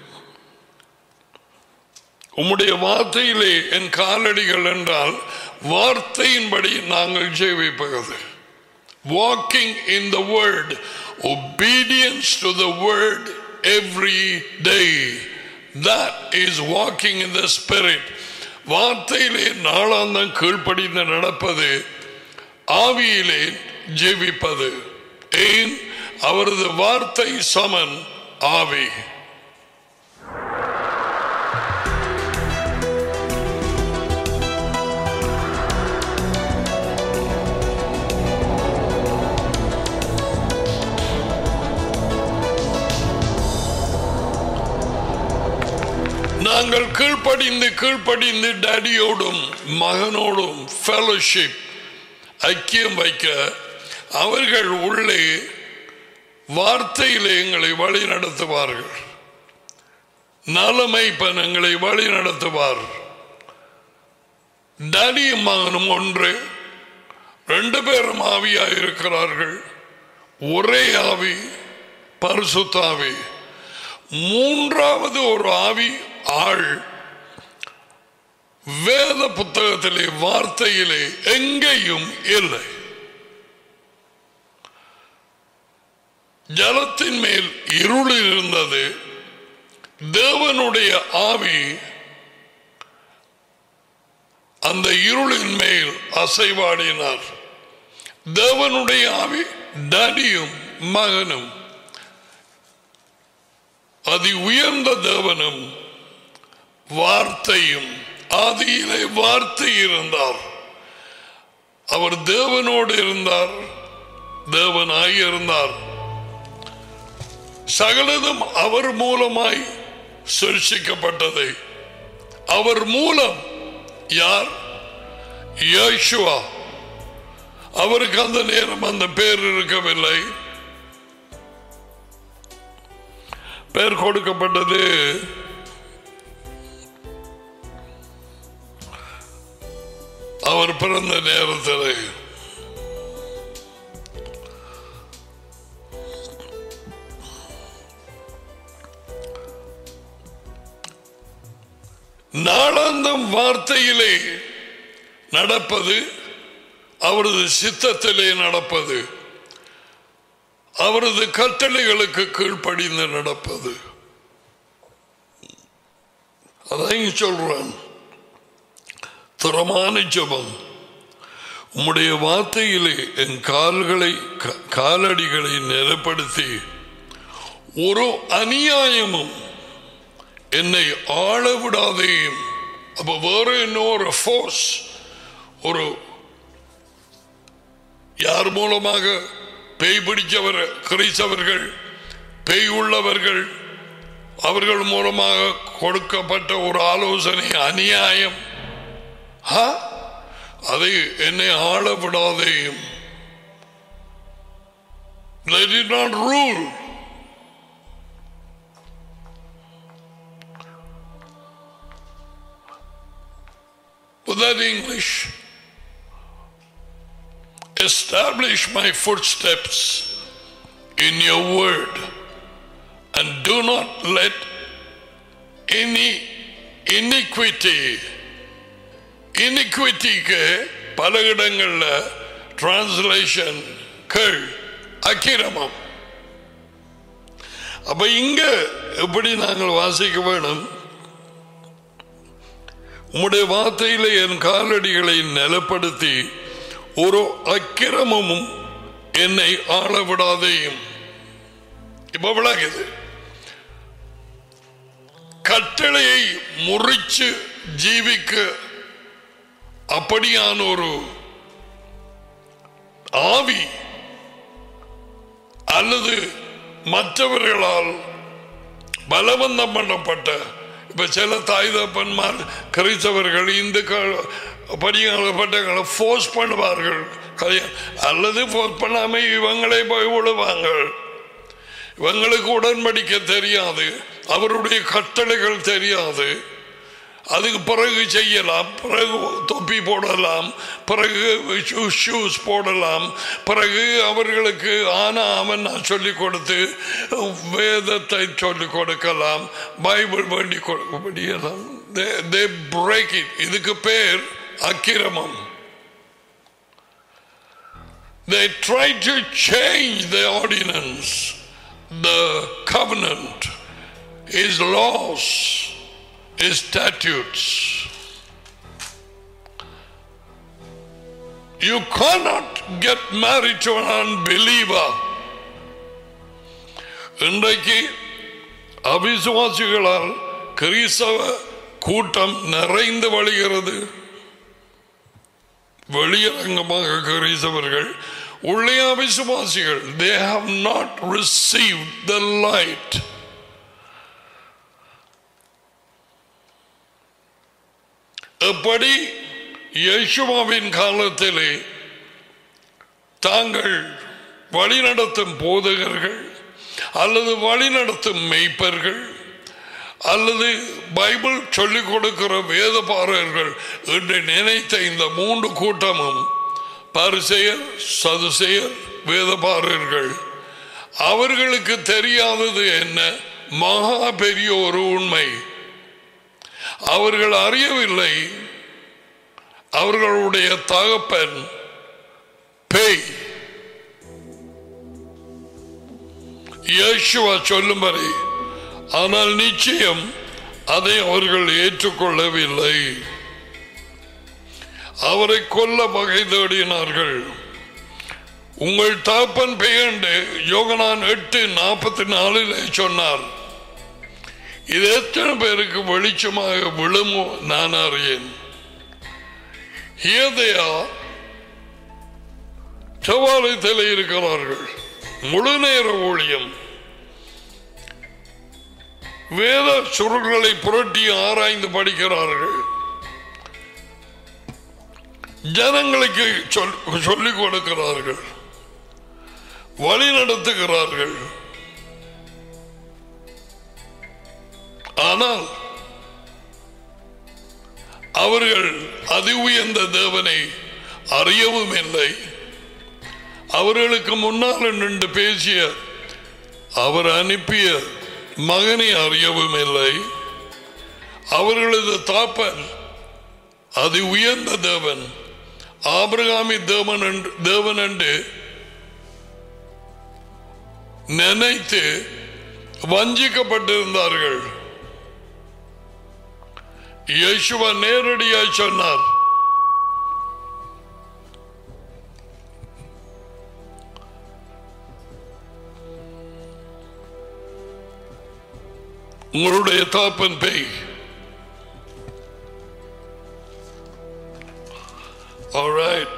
[SPEAKER 1] உம்முடைய வார்த்தையிலே என் காலடிகள் என்றால் வார்த்தையின்படி நாங்கள் ஜெயிப்பது walking in the word obedience to the word every day that is walking in the spirit வார்த்தையிலே நாளாந்தம் கீழ்ப்படிந்து நடப்பது ஆவியிலே ஜெபிப்பது ஏன் அவரது வார்த்தை சமன் ஆவி நாங்கள் கீழ்ப்படிந்து கீழ்ப்படிந்து டேடியோடும் மகனோடும் ஃபெலோஷிப் ஐக்கியம் வைக்க அவர்கள் உள்ளே வார்த்தையில் எங்களை வழி நடத்துவார்கள் நலமைப்பன் எங்களை வழி நடத்துவார் டேடியும் மகனும் ஒன்று ரெண்டு பேரும் ஆவியாக இருக்கிறார்கள் ஒரே ஆவி பரிசுத்தாவி மூன்றாவது ஒரு ஆவி ஆள் வேத புத்தகத்திலே வார்த்தையிலே எங்கேயும் இல்லை ஜலத்தின் மேல் இருள் இருந்தது தேவனுடைய ஆவி அந்த இருளின் மேல் அசைவாடினார் தேவனுடைய ஆவி டடியும் மகனும் அதி உயர்ந்த தேவனும் வார்த்தையும் ஆதியிலே வார்த்தை இருந்தார் அவர் தேவனோடு இருந்தார் தேவனாய் இருந்தார் சகலதும் அவர் மூலமாய் சிருஷிக்கப்பட்டது அவர் மூலம் யார் யோசுவா அவருக்கு அந்த நேரம் அந்த பேர் இருக்கவில்லை பேர் கொடுக்கப்பட்டது அவர் பிறந்த நேரத்தில் நாளாந்தம் வார்த்தையிலே நடப்பது அவரது சித்தத்திலே நடப்பது அவரது கட்டளைகளுக்கு கீழ்ப்படிந்து நடப்பது அதான் சொல்றான் திறமான ஜபம் உம்முடைய வார்த்தையிலே என் கால்களை க- காலடிகளை நிலப்படுத்தி ஒரு அநியாயமும் என்னை ஆள விடாதேயும் அப்ப வேற இன்னொரு ஃபோர்ஸ் ஒரு யார் மூலமாக பேய் பிடிச்சவர் கிறிஸ்தவர்கள் பேய் உள்ளவர்கள் அவர்கள் மூலமாக கொடுக்கப்பட்ட ஒரு ஆலோசனை அநியாயம் ஆ? அதை என்னை ஆள விடாதேயும் They did not rule. With that English, establish my footsteps in your word and do not let any iniquity இனிக்விட்டிக்கு பல இடங்கள்ல டிரான்ஸ்லேஷன் கேள் அக்கிரமம் அப்ப இங்க எப்படி நாங்கள் வாசிக்க வேணும் உம்முடைய வார்த்தையில என் காலடிகளை நிலப்படுத்தி ஒரு அக்கிரமமும் என்னை ஆள விடாதேயும் இப்ப விளக்குது கட்டளையை முறிச்சு ஜீவிக்க அப்படியான ஒரு ஆவி அல்லது மற்றவர்களால் பலவந்தம் பண்ணப்பட்ட இப்ப சில தாய் தப்பன்மார் கிறிஸ்தவர்கள் இந்துக்கள் படிக்கப்பட்டவங்களை ஃபோர்ஸ் பண்ணுவார்கள் கல்யாணம் அல்லது ஃபோர்ஸ் பண்ணாம இவங்களே போய் விடுவாங்க இவங்களுக்கு உடன்படிக்க தெரியாது அவருடைய கட்டளைகள் தெரியாது அதுக்கு பிறகு செய்யலாம் பிறகு தொப்பி போடலாம் பிறகு ஷூஸ் போடலாம் பிறகு அவர்களுக்கு ஆனா அவன் சொல்லிக் கொடுத்து வேதத்தை சொல்லிக் கொடுக்கலாம் பைபிள் வேண்டி கொடுக்கப்படியலாம் தே பிரேக் இட் இதுக்கு பேர் அக்கிரமம் They try to change the ordinance, the covenant, his laws, his statutes. You cannot get married to an unbeliever. இன்றைக்கு அவிசுவாசிகளால் கிறிஸ்தவ கூட்டம் நிறைந்து வழிகிறது வெளியரங்கமாக கிறிஸ்தவர்கள் உள்ளே அவிசுவாசிகள் they have not received the light எப்படி யேசுவாவின் காலத்திலே தாங்கள் வழிநடத்தும் போதகர்கள் அல்லது வழிநடத்தும் மெய்ப்பர்கள் அல்லது பைபிள் சொல்லிக் கொடுக்கிற வேதபாரர்கள் என்று நினைத்த இந்த மூன்று கூட்டமும் பரிசெயர் சதுசெயர் வேதபாரர்கள் அவர்களுக்கு தெரியாதது என்ன மகா பெரிய ஒரு உண்மை அவர்கள் அறியவில்லை அவர்களுடைய தகப்பன் பேய் இயேசுவா சொல்லும் வரை ஆனால் நிச்சயம் அதை அவர்கள் ஏற்றுக்கொள்ளவில்லை அவரை கொல்ல வகை தேடினார்கள் உங்கள் தகப்பன் பெயர்ந்து யோகனான் எட்டு நாற்பத்தி நாலில் சொன்னார் இது எத்தனை பேருக்கு வெளிச்சமாக விழுமோ நான் அறியேன் Here they are செவ்வாலயத்தில் இருக்கிறார்கள் முழு நேர ஊழியம் வேத சுருள்களை புரட்டி ஆராய்ந்து படிக்கிறார்கள் ஜனங்களுக்கு சொல்- சொல்லிக் கொடுக்கிறார்கள் வழி நடத்துகிறார்கள் ஆனால் அவர்கள் அதி உயர்ந்த தேவனை அறியவும் இல்லை அவர்களுக்கு முன்னால் நின்று பேசிய அவர் அனுப்பிய மகனை அறியவும் இல்லை அவர்களது தாப்பன் அதி உயர்ந்த தேவன் ஆபிரகாமி தேவன் என்று தேவன் என்று நினைத்து வஞ்சிக்கப்பட்டிருந்தார்கள் இயேசுவா நேரடியாய் சொன்னார் உங்களுடைய தாப்பன் பேய் All right.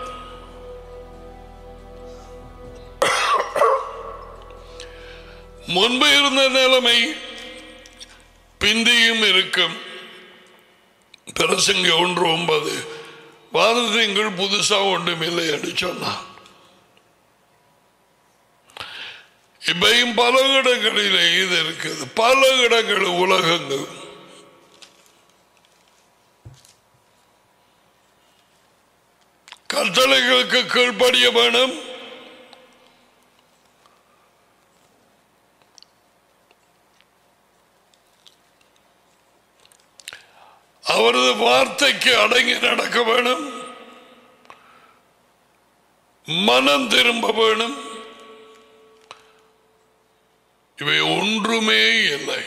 [SPEAKER 1] முன்பு இருந்த நிலைமை பிந்தியும் இருக்கும் பிரசங்க ஒன்று ஒன்பது வாதத்திங்கள் புதுசா ஒன்றுமில்லை என்று சொன்னான் இப்பையும் பல இடங்களிலே இது இருக்குது பல இடங்கள் உலகங்கள் கட்டளைகளுக்கு கீழ்ப்படிய வேணும் அவரது வார்த்தைக்கு அடங்கி நடக்க வேணும் மனம் திரும்ப வேணும் இவை ஒன்றுமே இல்லை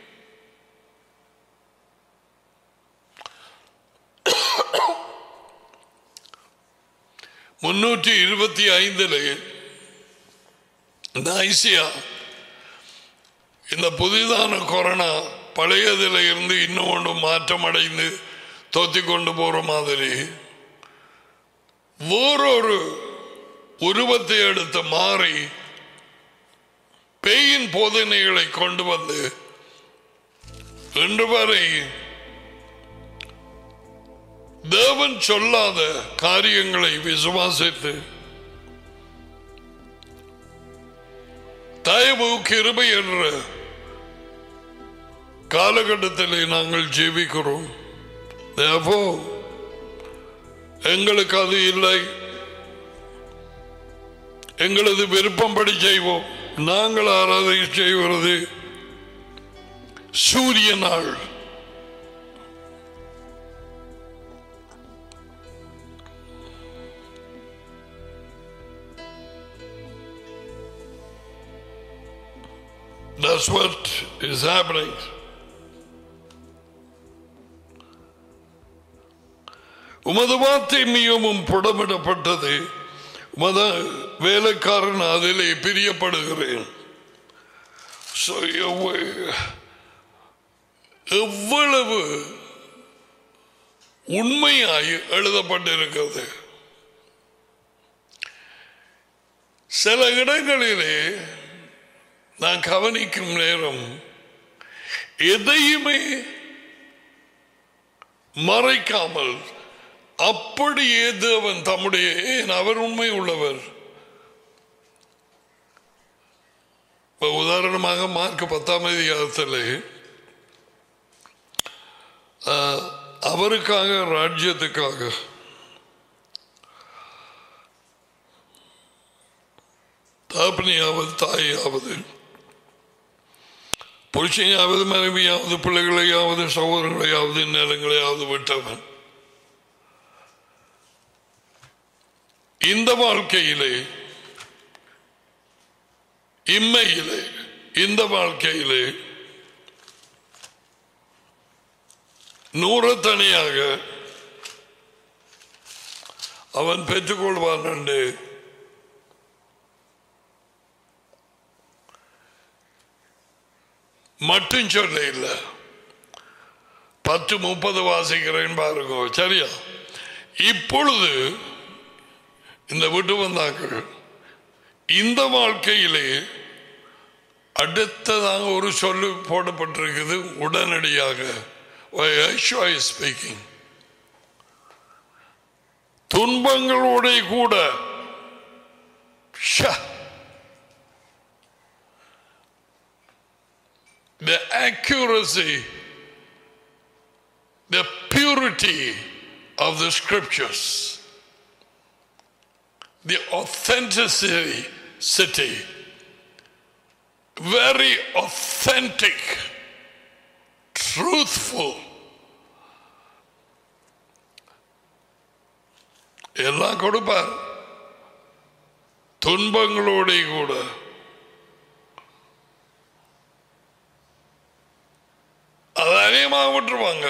[SPEAKER 1] முன்னூற்றி இருபத்தி ஐந்தில் இந்த ஐசியா இந்த புதிதான கொரோனா பழையதில் இருந்து இன்னும் ஒன்று மாற்றம் அடைந்து தொத்தி கொண்டு போற மாதிரி வேறொரு உருவத்தை எடுத்து மாறி பேயின் போதனைகளை கொண்டு வந்து இன்று வரை தேவன் சொல்லாத காரியங்களை விசுவாசித்து தயவு கிருபை என்ற காலகட்டத்தில் நாங்கள் ஜீவிக்கிறோம் Therefore, எங்களுக்கு அது இல்லை எங்களது விருப்பம்படி செய்வோம் நாங்கள் ஆராதனை செய்வது சூரிய நாள் That's what is happening. உமது வார்த்தை மிகவும் புடமிடப்பட்டது உமத வேலைக்காரன் அதிலே பிரியப்படுகிறேன் So, எவ்வ- எவ்வளவு உண்மையாய் எழுதப்பட்டிருக்கிறது சில இடங்களிலே நான் கவனிக்கும் நேரம் எதையுமே மறைக்காமல் அப்படியே தேவன் தம்முடைய ஏன் அவர் உண்மை உள்ளவர் இப்ப உதாரணமாக மார்க் பத்தாம் அதிகாரத்தில் ஆஹ், அவருக்காக ராஜ்யத்துக்காக தாப்பனியாவது தாயாவது புருஷனையாவது மனைவியாவது பிள்ளைகளையாவது சகோதரங்களையாவது நிலங்களையாவது விட்டவன் இந்த வாழ்க்கையிலே இம்மையிலே இந்த வாழ்க்கையிலே நூறத்தனியாக அவன் பெற்றுக்கொள்வான் என்று மட்டும் சொல்ல இல்லை பத்து முப்பது வாசிக்கிறேன் பாருங்க சரியா இப்பொழுது இந்த விட்டு வந்தாக்கள் இந்த வாழ்க்கையிலே அடுத்ததாக ஒரு சொல்லு போடப்பட்டிருக்குது உடனடியாக ஸ்பீக்கிங் துன்பங்களோட கூட Shah. the accuracy the purity of the scriptures the authenticity city very authentic truthful எல்லாம் கொடுப்பார் துன்பங்களோட கூட அது அநேகமாக விட்டுருவாங்க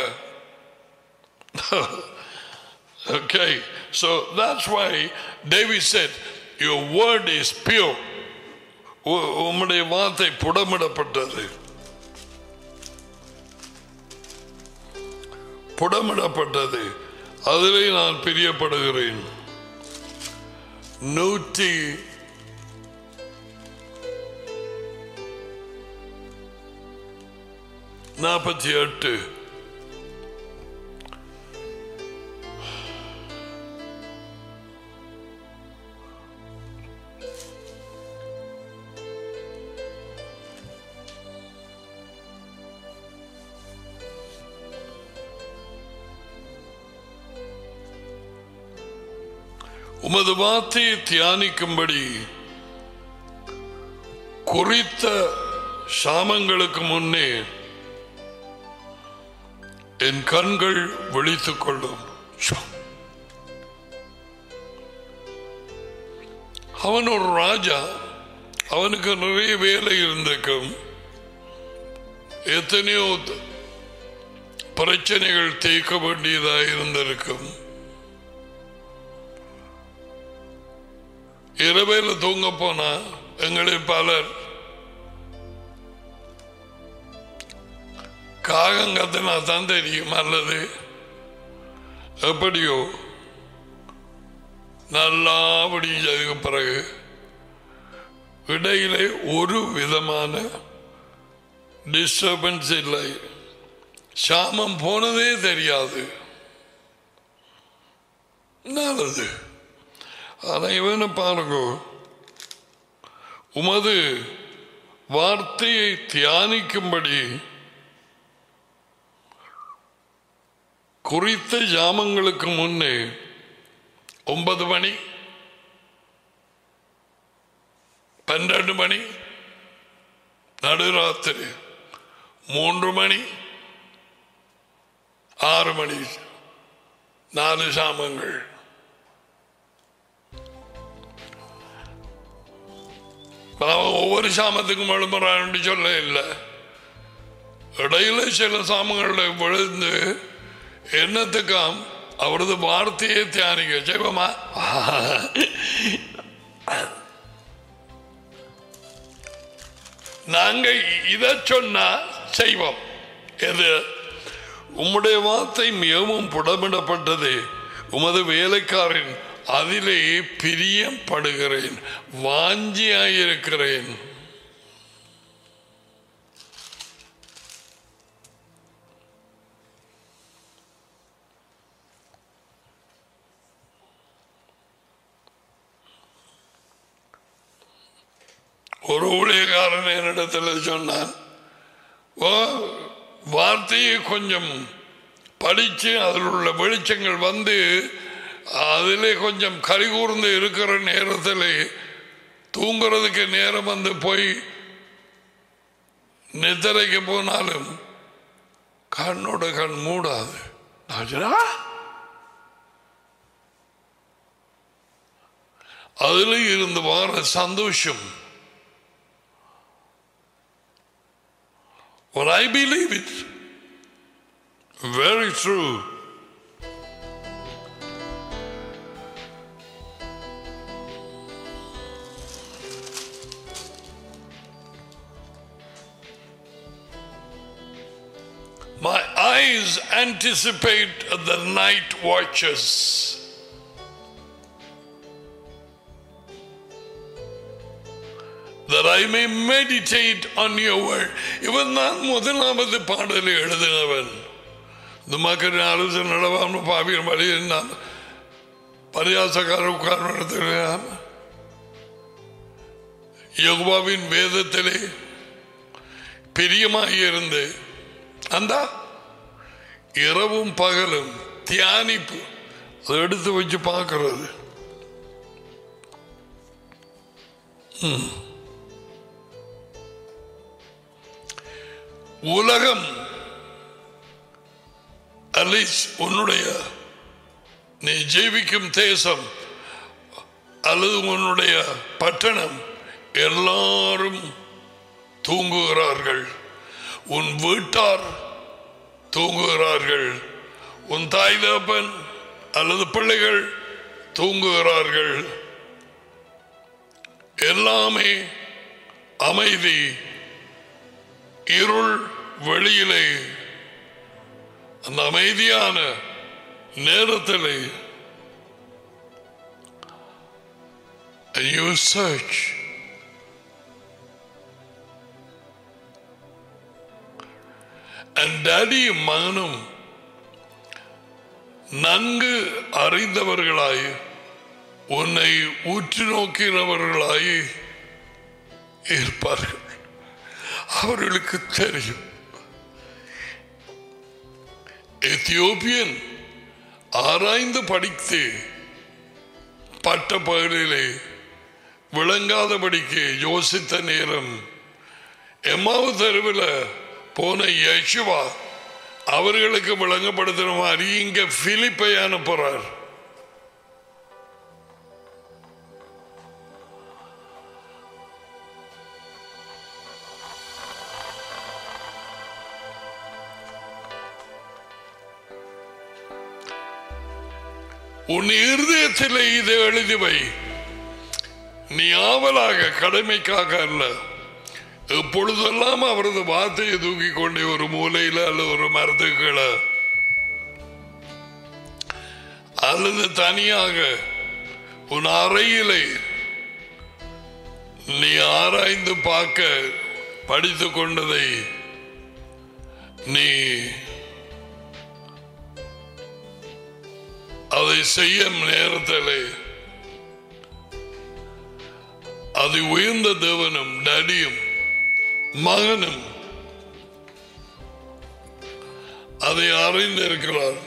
[SPEAKER 1] Okay, so that's why David said, Your word is pure. உ- உம்முடைய வார்த்தை புடமிடப்பட்டது புடமிடப்பட்டது அதிலே நான் பிரியப்படுகிறேன் நூற்றி நாற்பத்தி எட்டு உமது வார்த்தையை தியானிக்கும்படி குறித்த சாமங்களுக்கு முன்னே என் கண்கள் விழித்துக் கொள்ளும் ச்சோ. அவன் ஒரு ராஜா அவனுக்கு நிறைய வேலை இருந்திருக்கும் எத்தனையோ த- பிரச்சனைகள் தீர்க்க வேண்டியதாக இருந்திருக்கும் இரவேல தூங்க போனா எங்களில் பலர் காகம் கத்தினா தான் தெரியும் அல்லது எப்படியோ நல்லா விடிஞ்சதுக்கு பிறகு இடையிலே ஒரு விதமான டிஸ்டர்பன்ஸ் இல்லை சாமம் போனதே தெரியாது நல்லது ஆனா இவனை பாருங்க உமது வார்த்தையை தியானிக்கும்படி குறித்த ஜாமங்களுக்கு முன்னே ஒன்பது மணி பன்னெண்டு மணி நடுராத்திரி மூன்று மணி ஆறு மணி நாலு சாமங்கள் அவன் ஒவ்வொரு சாமத்துக்கும் எழுப்புறான்னு சொல்ல இல்லை இடையில சில சாமங்களில் விழுந்து என்னத்துக்காம் அவரது வார்த்தையை தியானிக்க ஜெபமா நாங்க இதை சொன்னா செய்வோம் எது உம்முடைய வார்த்தை மிகவும் புடமிடப்பட்டது உமது வேலைக்காரன் அதிலே பிரியப்படுகிறேன் வாஞ்சியாயிருக்கிறேன் ஒரு ஊழியக்காரன் என்னிடத்தில் சொன்னான் "வா- வார்த்தையை கொஞ்சம் படித்து அதில் உள்ள வெளிச்சங்கள் வந்து அதிலே கொஞ்சம் கரிகூர்ந்து இருக்கிற நேரத்தில் தூங்குறதுக்கு நேரம் வந்து போய் நித்திரைக்கு போனாலும் கண்ணோட கண் மூடாது நான் சொன்னேன், "ஆ!" அதில் இருந்து வார சந்தோஷம் Well, I believe it. Very true. My eyes anticipate the night watches. that I may meditate on your word. இவன் தான் முதலாவது பாடலை எழுதினவன் இந்த மக்கள் ஆலோசனை நடவாம பாவியன் வழி நான் பரியாசக்கார உட்கார்ந்து யகுபாவின் வேதத்திலே பிரியமாக இருந்து அந்த இரவும் பகலும் தியானிப்பு அதை எடுத்து வச்சு பார்க்கிறது ம். உலகம் அலிஸ் உன்னுடைய நீ ஜீவிக்கும் தேசம் அல்லது உன்னுடைய பட்டணம் எல்லாரும் தூங்குகிறார்கள் உன் வீட்டார் தூங்குகிறார்கள் உன் தாய் தகப்பன் அல்லது பிள்ளைகள் தூங்குகிறார்கள் எல்லாமே அமைதி இருள் வெளியிலே அந்த அமைதியான நேரத்திலே you search and டேடியும் மகனும் நன்கு அறிந்தவர்களாய் உன்னை உற்று நோக்கினவர்களாய் இருப்பார்கள் அவர்களுக்கு தெரியும் எத்தியோப்பியன் ஆராய்ந்து படித்து பட்ட பகலிலே விளங்காதபடிக்கு யோசித்த நேரம் எம்மாவு தெருவில் போன யேசுவா அவர்களுக்கு விளங்கப்படுத்தின மாதிரி இங்க பிலிப்பை அனுப்புறார் உன் இருதயத்தில் இதை எழுதி வை நீ ஆவலாக கடமைக்காக அல்ல எப்பொழுதெல்லாம் அவரது வார்த்தையை தூக்கி கொண்டே ஒரு மூலையில அல்லது ஒரு மரத்துக்குள்ள அல்லது தனியாக உன் அறையிலே நீ ஆராய்ந்து பார்க்க படித்து கொண்டதை நீ அதை செய்யும் நேரத்திலே அது உயர்ந்த தேவனும் டடியும் மகனும் அதை அறிந்திருக்கிறார்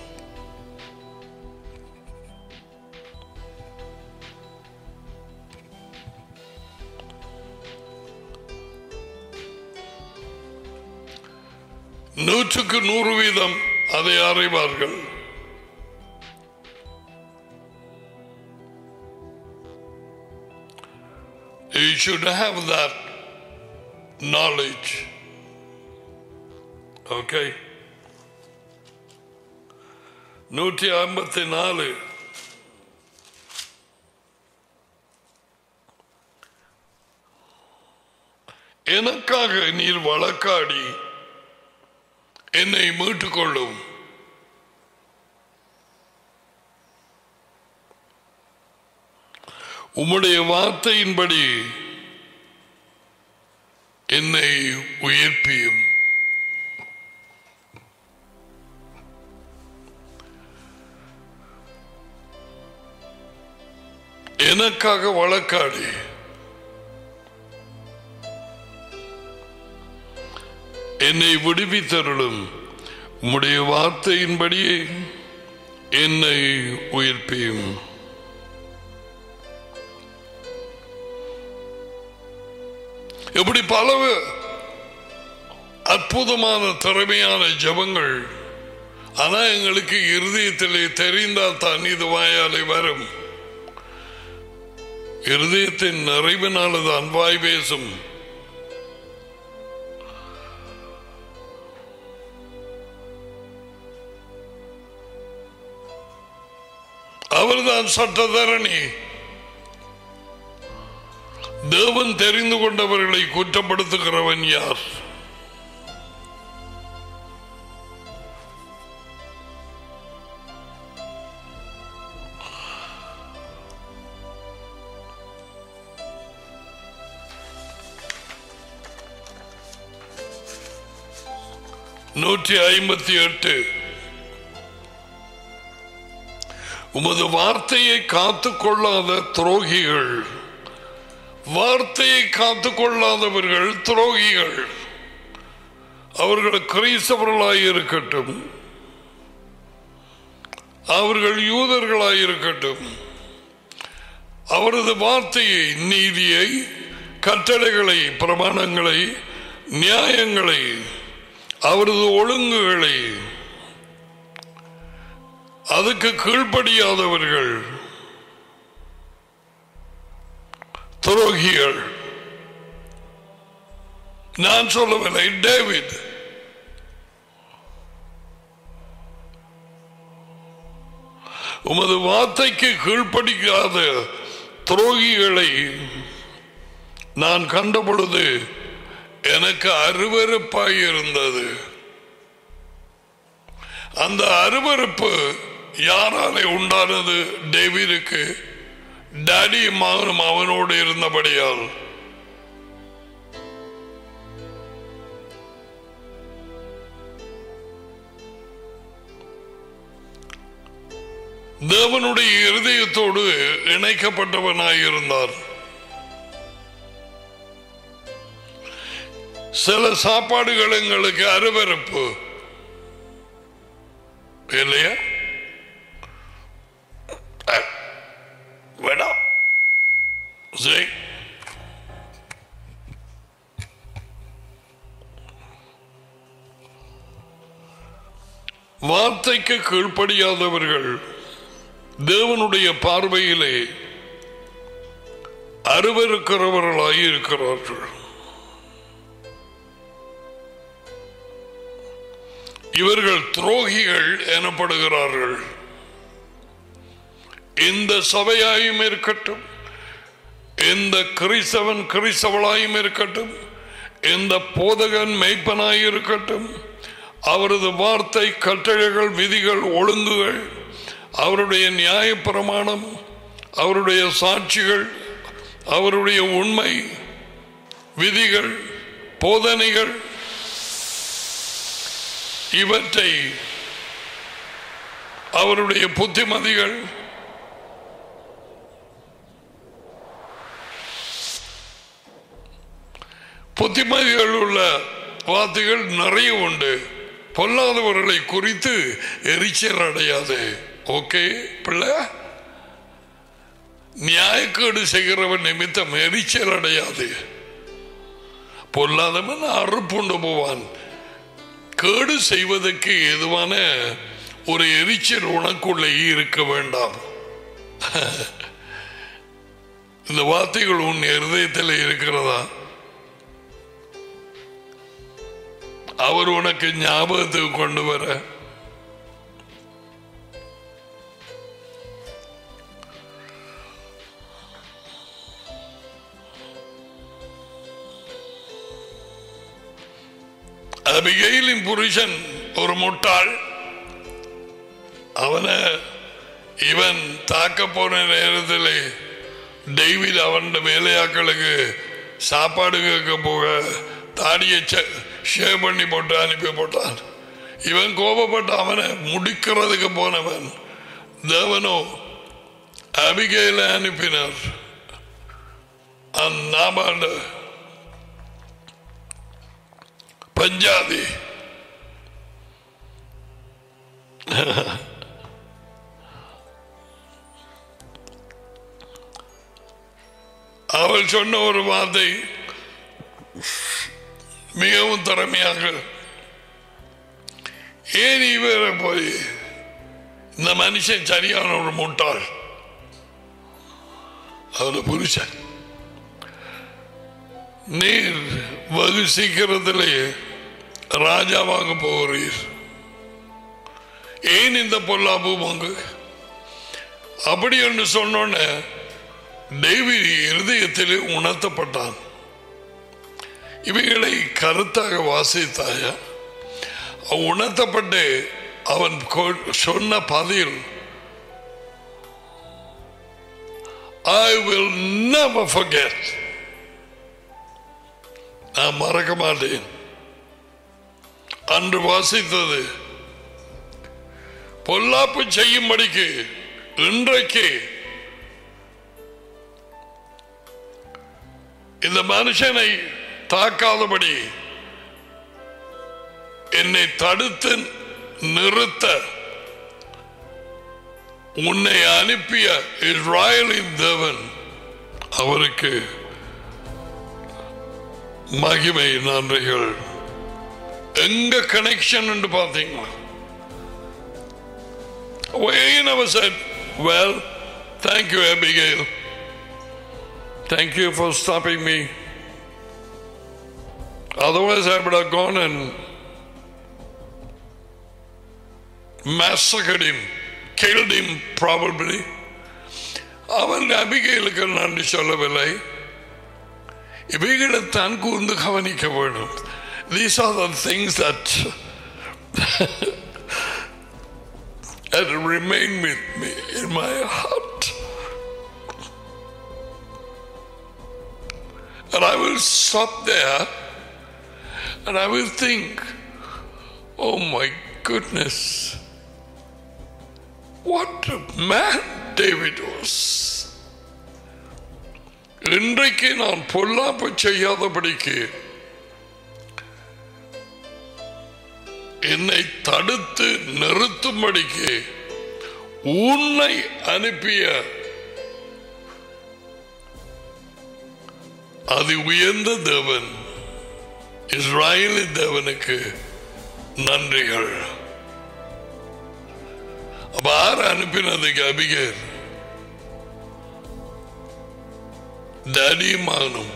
[SPEAKER 1] நூற்றுக்கு நூறு வீதம் அதை அறிவார்கள் You should have that knowledge. Okay? நூற்றி ஐம்பத்தி நாலு எனக்காக நீர் வழக்காடி என்னை மீட்டுக்கொள்ளும் உம்முடைய வார்த்தையின்படி என்னை உயிர்ப்பியும் எனக்காக வழக்காடி என்னை விடுவித்தருளும் உம்முடைய வார்த்தையின்படியே என்னை உயிர்ப்பியும் எப்படி பல அற்புதமான திறமையான ஜபங்கள் ஆனா எங்களுக்கு இருதயத்திலே தெரிந்தால் தான் இது வாயாலே வரும் இருதயத்தின் நிறைவினாலது அன்பாய் பேசும் அவர்தான் சட்டத்தரணி தேவன் தெரிந்து கொண்டவர்களை குற்றப்படுத்துகிறவன் யார் நூற்றி ஐம்பத்தி எட்டு உமது வார்த்தையை காத்து கொள்ளாத துரோகிகள் வார்த்தையை காத்து கொள்ளாதவர்கள் துரோகிகள் அவர்கள் கிறிஸ்தவர்களாய் இருக்கட்டும் அவர்கள் யூதர்களாய் இருக்கட்டும் அவரது வார்த்தையை நீதியை கட்டளைகளை பிரமாணங்களை நியாயங்களை அவரது ஒழுங்குகளை அதுக்கு கீழ்ப்படியாதவர்கள் துரோகிகள் நான் சொல்லவில்லை டேவிட் உமது வார்த்தைக்கு கீழ்ப்படிக்காத துரோகிகளை நான் கண்ட பொழுது எனக்கு அருவருப்பாய் இருந்தது அந்த அருவருப்பு யாராலே உண்டானது டேவிடுக்கு டாடி மகனும் அவனோடு இருந்தபடியால் தேவனுடைய இருதயத்தோடு இணைக்கப்பட்டவனாயிருந்தார் சில சாப்பாடுகள் எங்களுக்கு அருவருப்பு இல்லையா அஹ், வேண்டாம் சரி வார்த்தைக்கு கீழ்ப்படியாதவர்கள் தேவனுடைய பார்வையிலே அருவருக்கிறவர்களாய் இருக்கிறார்கள் இவர்கள் துரோகிகள் எனப்படுகிறார்கள் இந்த சபையாயும் இருக்கட்டும் எந்த கிறிஸ்தவன் கிறிஸ்தவளாயும் இருக்கட்டும் எந்த போதகன் மெய்ப்பனாய் இருக்கட்டும் அவரது வார்த்தை கட்டளைகள் விதிகள் ஒழுங்குகள் அவருடைய நியாய பிரமாணம் அவருடைய சாட்சிகள் அவருடைய உண்மை விதிகள் போதனைகள் இவற்றை அவருடைய புத்திமதிகள் புத்திமதிகள் உள்ள வார்த்தைகள் நிறைய உண்டு பொல்லாதவர்களை குறித்து எரிச்சல் அடையாது ஓகே பிள்ளை நியாயக்கேடு செய்கிறவன் நிமித்தம் எரிச்சல் அடையாது பொல்லாதவன் அறுப்புண்டு போவான் கேடு செய்வதற்கு ஏதுவான ஒரு எரிச்சல் உனக்குள்ளே இருக்க வேண்டாம் இந்த வார்த்தைகள் உன் இருதயத்தில் இருக்கிறதா அவர் உனக்கு ஞாபகத்துக்கு கொண்டு வர அபிகைலின் புருஷன் ஒரு முட்டாள் அவனை இவன் தாக்க போன நேரத்தில் டெய்விட் அவன் வேலையாக்களுக்கு சாப்பாடு கேட்க போக தாடியை ஷேவ் பண்ணி போட்டு அனுப்பி போட்டான் இவன் கோபப்பட்டு அவனை முடிக்கிறதுக்கு போனவன் தேவனோ அபிகையில அனுப்பினார் அந்த நாபாண்ட பஞ்சாதி அவள் சொன்ன ஒரு வார்த்தை மிகவும் திறமையாக ஏன் இவர போய் இந்த மனுஷன் சரியான ஒரு முட்டாள் அவரு புருஷன் நீர் வெகு சீக்கிரத்திலே ராஜாவாக போகிறீர் ஏன் இந்த பொல்லாப்பு பங்கு அப்படி என்று சொன்னோன்ன டேவிட் இருதயத்திலே உணர்த்தப்பட்டான் இவைகளை கருத்தாக வாசித்தாயா உணர்த்தப்பட்டு அவன் கொ- சொன்ன பதில் ஐ வில் never forget நான் மறக்க மாட்டேன் அன்று வாசித்தது பொல்லாப்பு செய்யும்படிக்கு இன்றைக்கு இந்த மனுஷனை தாக்காதபடி என்னை தடுத்து நிறுத்த உன்னை அனுப்பிய இஸ்ராயலின் தேவன் அவருக்கு மகிமை நன்றிகள் எங்க கனெக்ஷன் என்று பார்த்தீங்களா Wayne never said, Well, thank you, Abigail. Thank you for stopping me. Otherwise, I would have gone and massacred him, killed him, probably. அவன் அபிகைலுக்கு நன்றி சொல்லவில்லை இவைகளைத்தான் கூர்ந்து கவனிக்க வேண்டும் these are the things that that remain with me in my heart. And I will stop there and I will think, oh my goodness, what a man David was. இன்றைக்கு நான் பொல்லாப்பு செய்யாதபடிக்கு என்னை தடுத்து நிறுத்தும்படிக்கு உன்னை அனுப்பிய அது உயர்ந்த தேவன் இஸ்ராயலி தேவனுக்கு நன்றிகள் அப்ப யார் அனுப்பினதுக்கு அபிகேர் தடிமானும்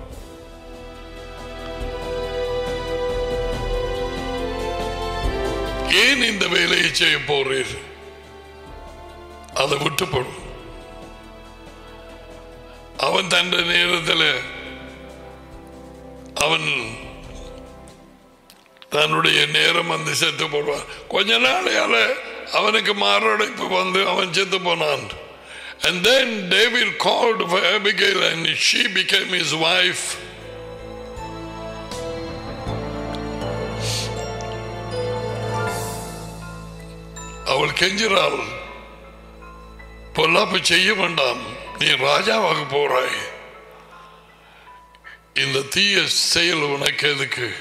[SPEAKER 1] ஏன் இந்த வேலையை செய்ய போறீர் அதை விட்டு போடும் அவன் தந்த நேரத்தில் அவன் தன்னுடைய நேரம் வந்து செத்து போடுவான் கொஞ்ச நாளையால அவனுக்கு மாரடைப்பு வந்து அவன் செத்து போனான் And then David called for Abigail and she became his wife. அவள் கெஞ்சிறாள் பொல்லாப்பு செய்ய வேண்டாம் நீ ராஜாவாக போறாய் இந்த தீய செயல் உனக்கு எதுக்கு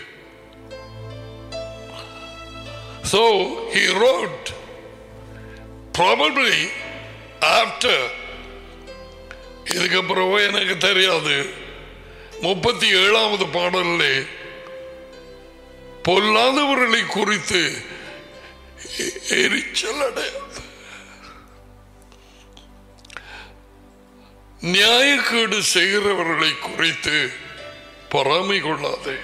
[SPEAKER 1] So he wrote, probably after, இதுக்கு பிறகு எனக்கு தெரியாது முப்பத்தி ஏழாவது பாடலில் பொல்லாதவர்களை குறித்து எ- எரிச்சல் அடையாது நியாயக்கேடு செய்கிறவர்களை குறித்து பொறாமை கொள்ளாதே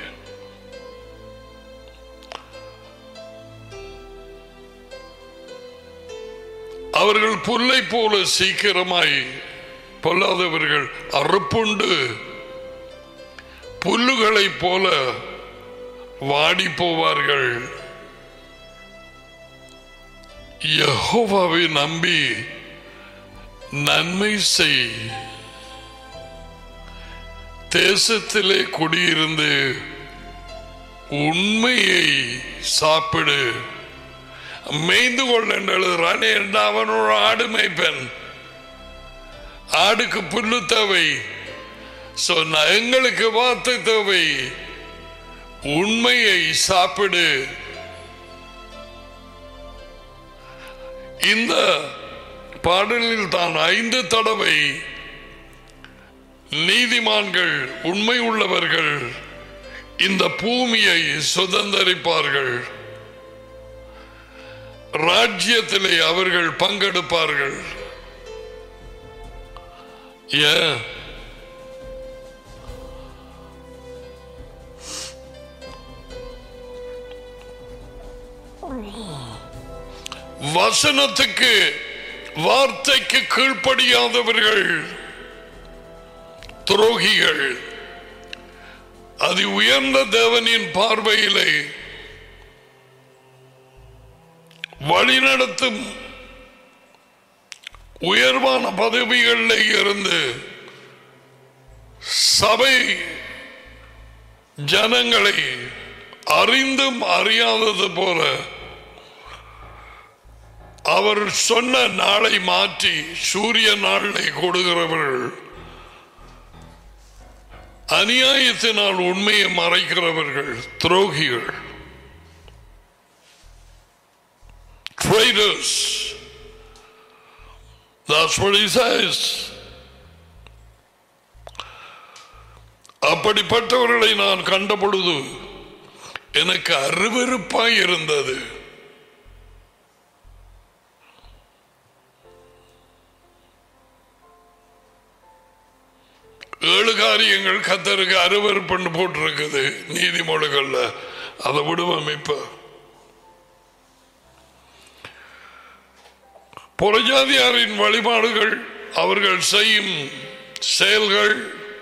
[SPEAKER 1] அவர்கள் புல்லை போல சீக்கிரமாய் பொல்லாதவர்கள் அறுப்புண்டு புல்லுகளைப் போல வாடி போவார்கள் யெகோவாவை நம்பி நன்மை செய் தேசத்திலே குடியிருந்து உண்மையை சாப்பிடு மேய்ந்து கொள்ள எழுதுறான் என்று அவன் ஒரு ஆடு மேய்ப்பன் ஆடுக்கு புல்லு தேவை So, நான் எங்களுக்கு வார்த்தை தேவை உண்மையை சாப்பிடு இந்த பாடலில் தான் ஐந்து தடவை நீதிமான்கள் உண்மை உள்ளவர்கள் இந்த பூமியை சுதந்தரிப்பார்கள் ராஜ்யத்திலே அவர்கள் பங்கெடுப்பார்கள் ஏன் வசனத்துக்கு வார்த்தைக்கு கீழ்ப்படியாதவர்கள் துரோகிகள் அது உயர்ந்த தேவனின் பார்வையிலே வழிநடத்தும் உயர்வான பதவிகளில் இருந்து சபை ஜனங்களை அறிந்தும் அறியாதது போல அவர் சொன்ன நாளை மாற்றி சூரிய நாளை கொடுக்கிறவர்கள் அநியாயத்தினால் உண்மையை மறைக்கிறவர்கள் துரோகிகள் traitors. That's what he says. அப்படிப்பட்டவர்களை நான் கண்ட பொழுது எனக்கு அருவருப்பாய் இருந்தது ஏழு காரியங்கள் கத்தருக்கு அருவருப்புன்னு போட்டிருக்குது நீதிமொழிகள்ல அதை விடுவோம் இப்ப புறஜாதியாரின் வழிபாடுகள் அவர்கள் செய்யும் செயல்கள்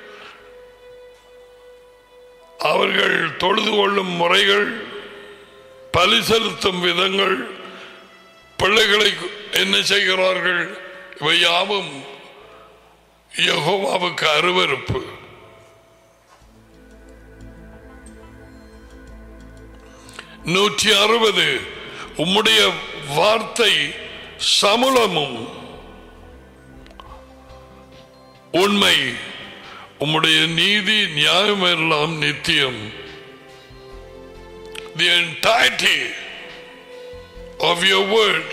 [SPEAKER 1] அவர்கள் தொழுது கொள்ளும் முறைகள் பலி செலுத்தும் விதங்கள் பிள்ளைகளை என்ன செய்கிறார்கள் இவை யாவும் யெகோவாவுக்கு அருவருப்பு நூற்றி அறுபது உம்முடைய வார்த்தை சமுலமும் உண்மை உம்முடைய நீதி நியாயம் எல்லாம் நித்தியம் the entirety of your word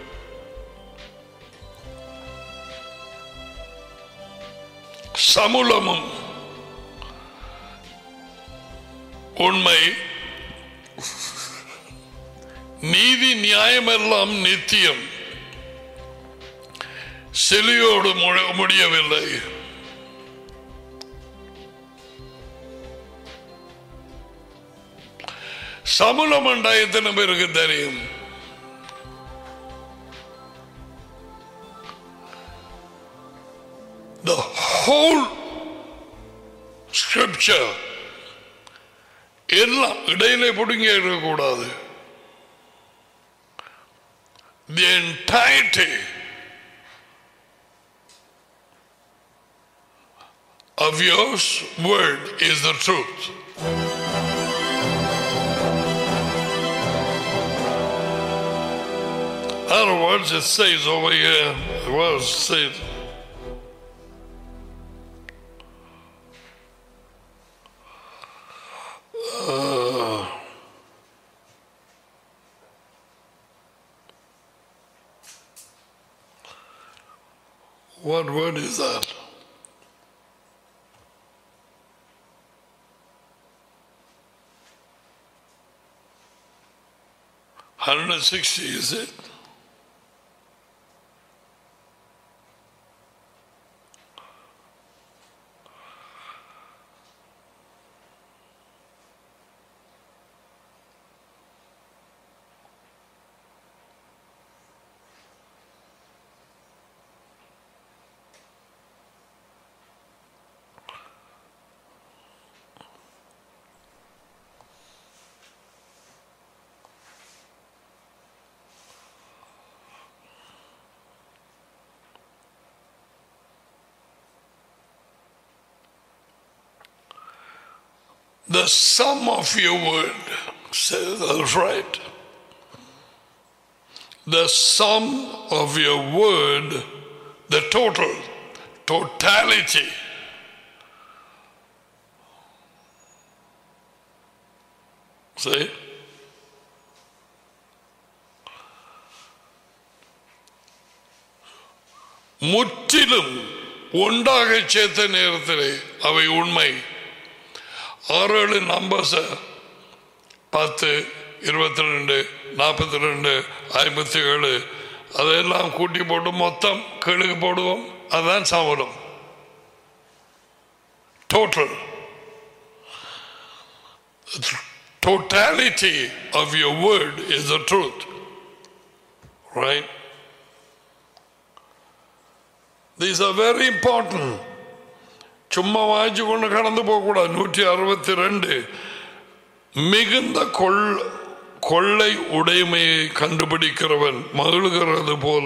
[SPEAKER 1] சமுலமும் உண்மை நீதி நியாயமெல்லாம் நித்தியம் சிலியோடு மு- முடியவில்லை சமுலம் என்றா எத்தனை பேருக்கு தெரியும் The whole scripture எல்லாம் இடையிலே பிடுங்கி இருக்கக்கூடாது the entirety of your word is the truth. Other words, it says over here, it was said. Uh, what word is that? Hundred and sixty, is it? The sum of your word, says that's right. The sum of your word, the total, totality. See? முற்றிலும் ஒன்றாக சேர்த்த நேரத்திலே அவை உண்மை ஆறு ஏழு நம்பர்ஸ பத்து இருபத்தி ரெண்டு நாற்பத்தி ரெண்டு ஐம்பத்தி ஏழு அதெல்லாம் கூட்டி போட்டு மொத்தம் கீழுக்கு போடுவோம் அதுதான் சமரம் total totality of your word is the truth right these are very important சும்மா வாய்ச்சி கொண்டு கடந்து போகக்கூடாது நூற்றி அறுபத்தி ரெண்டு மிகுந்த கொள் கொள்ளை உடைமையை கண்டுபிடிக்கிறவன் மகிழ்கிறது போல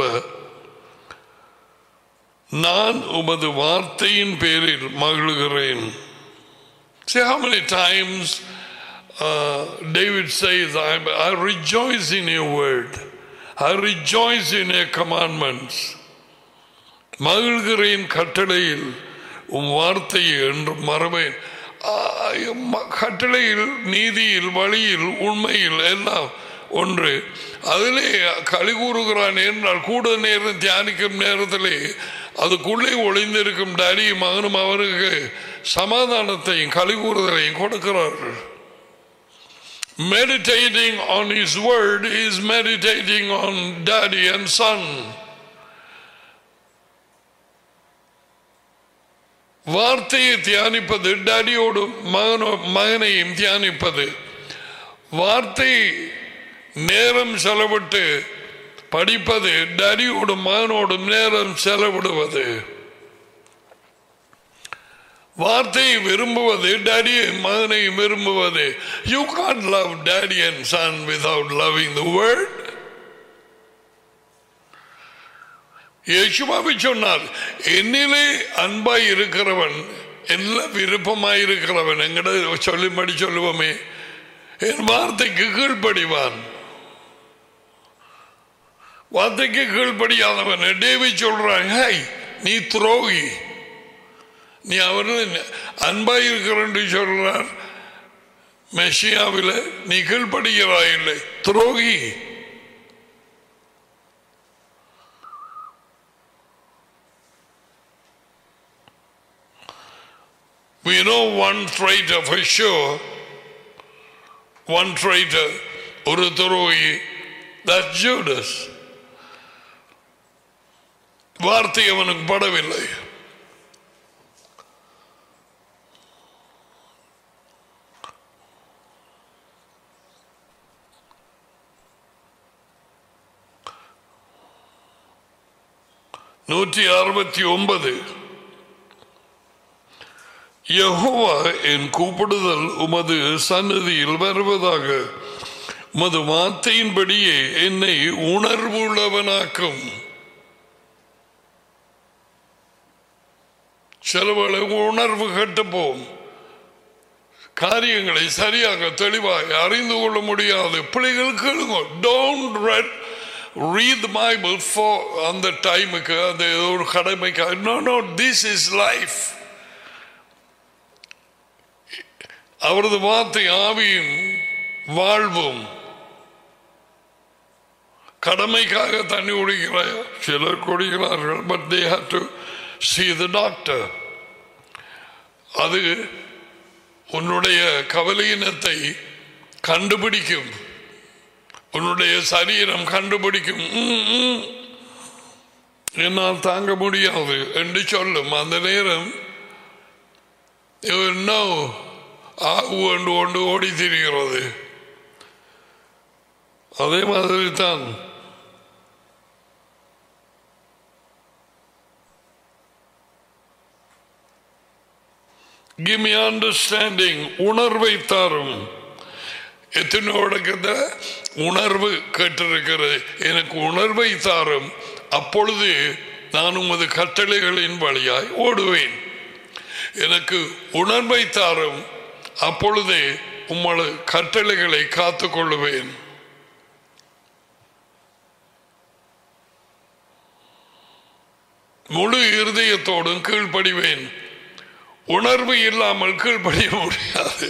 [SPEAKER 1] நான் உமது வார்த்தையின் பேரில் மகிழ்கிறேன் See how many times uh, David says, I, I rejoice in your word. I rejoice in your commandments. மகிழ்கிறேன் கட்டளையில் உம் வார்த்தையை என்று மறவேன் ஆ, ம- கட்டளையில் நீதியில் வழியில் உண்மையில் எல்லாம் ஒன்று அதிலே களி கூறுகிறான் என்றால் கூட நேரம் தியானிக்கும் நேரத்திலே அதுக்குள்ளே ஒளிந்திருக்கும் டேடியும் மகனும் அவருக்கு சமாதானத்தையும் களி கூறுதலையும் கொடுக்கிறார்கள் meditating on his word is meditating on daddy and son வார்த்தையை தியானிப்பது டேடியோடும் மகனோ மகனையும் தியானிப்பது வார்த்தை நேரம் செலவிட்டு படிப்பது டேடியோடும் மகனோடும் நேரம் செலவிடுவது வார்த்தையை விரும்புவது டேடியை மகனை விரும்புவது you can't love daddy and son without loving the word இயேசுவாவை சொன்னார் என்னிலே அன்பாய் இருக்கிறவன் எல்லாம் விருப்பமாய் இருக்கிறவன் எங்கட சொல்லும்படி சொல்லுவோமே என் வார்த்தைக்கு கீழ்ப்படிவான் வார்த்தைக்கு கீழ்ப்படியாதவன் டேவி சொல்றான் ஹை நீ துரோகி நீ அவர்கள் அன்பாய் இருக்கிறன்னு சொல்றார் மெஷியாவில் நீ கீழ்ப்படுகிறாய் இல்லை துரோகி We know one traitor for sure. One traitor, ஒரு துரோகி that Judas. வார்த்தை அவனுக்கு படவில்லை நூற்றி அறுபத்தி ஒன்பது யெகோவா என் கூப்பிடுதல் உமது சன்னதியில் வருவதாக உமது வார்த்தையின்படியே என்னை உணர்வுள்ளவனாக்கும் சிலவளை உணர்வு கட்டுப்போம் காரியங்களை சரியாக தெளிவாக அறிந்து கொள்ள முடியாது பிள்ளைகள் கேளுங்க don't read read Bible for அந்த டைமுக்கு அந்த ஒரு கடமைக்கு no no this is life அவரது வார்த்தை ஆவியும் வாழ்வும் கடமைக்காக தண்ணி குடிக்கிறார் சிலர் குடிக்கிறார்கள் but they have to see the doctor அது உன்னுடைய கவலையினத்தை கண்டுபிடிக்கும் உன்னுடைய சரீரம் கண்டுபிடிக்கும் ம், ம். என்னால் தாங்க முடியாது என்று சொல்லும் அந்த நேரம் இன்னும் ஆகு கொண்டு கொண்டு ஓடி திரிகிறது அதே மாதிரி தான் கிவ் மீ அண்டர்ஸ்டாண்டிங் உணர்வை தாரும் எத்தனையோ இடத்துல உணர்வு கேட்டிருக்கிறது எனக்கு உணர்வை தாரும் அப்பொழுது நான் உமது கட்டளைகளின் வழியாய் ஓடுவேன் எனக்கு உணர்வை தாரும் அப்பொழுதே உம்மது கட்டளைகளை காத்துக் கொள்ளுவேன் முழு இருதயத்தோடும் கீழ்ப்படிவேன் உணர்வு இல்லாமல் கீழ்ப்படிய முடியாது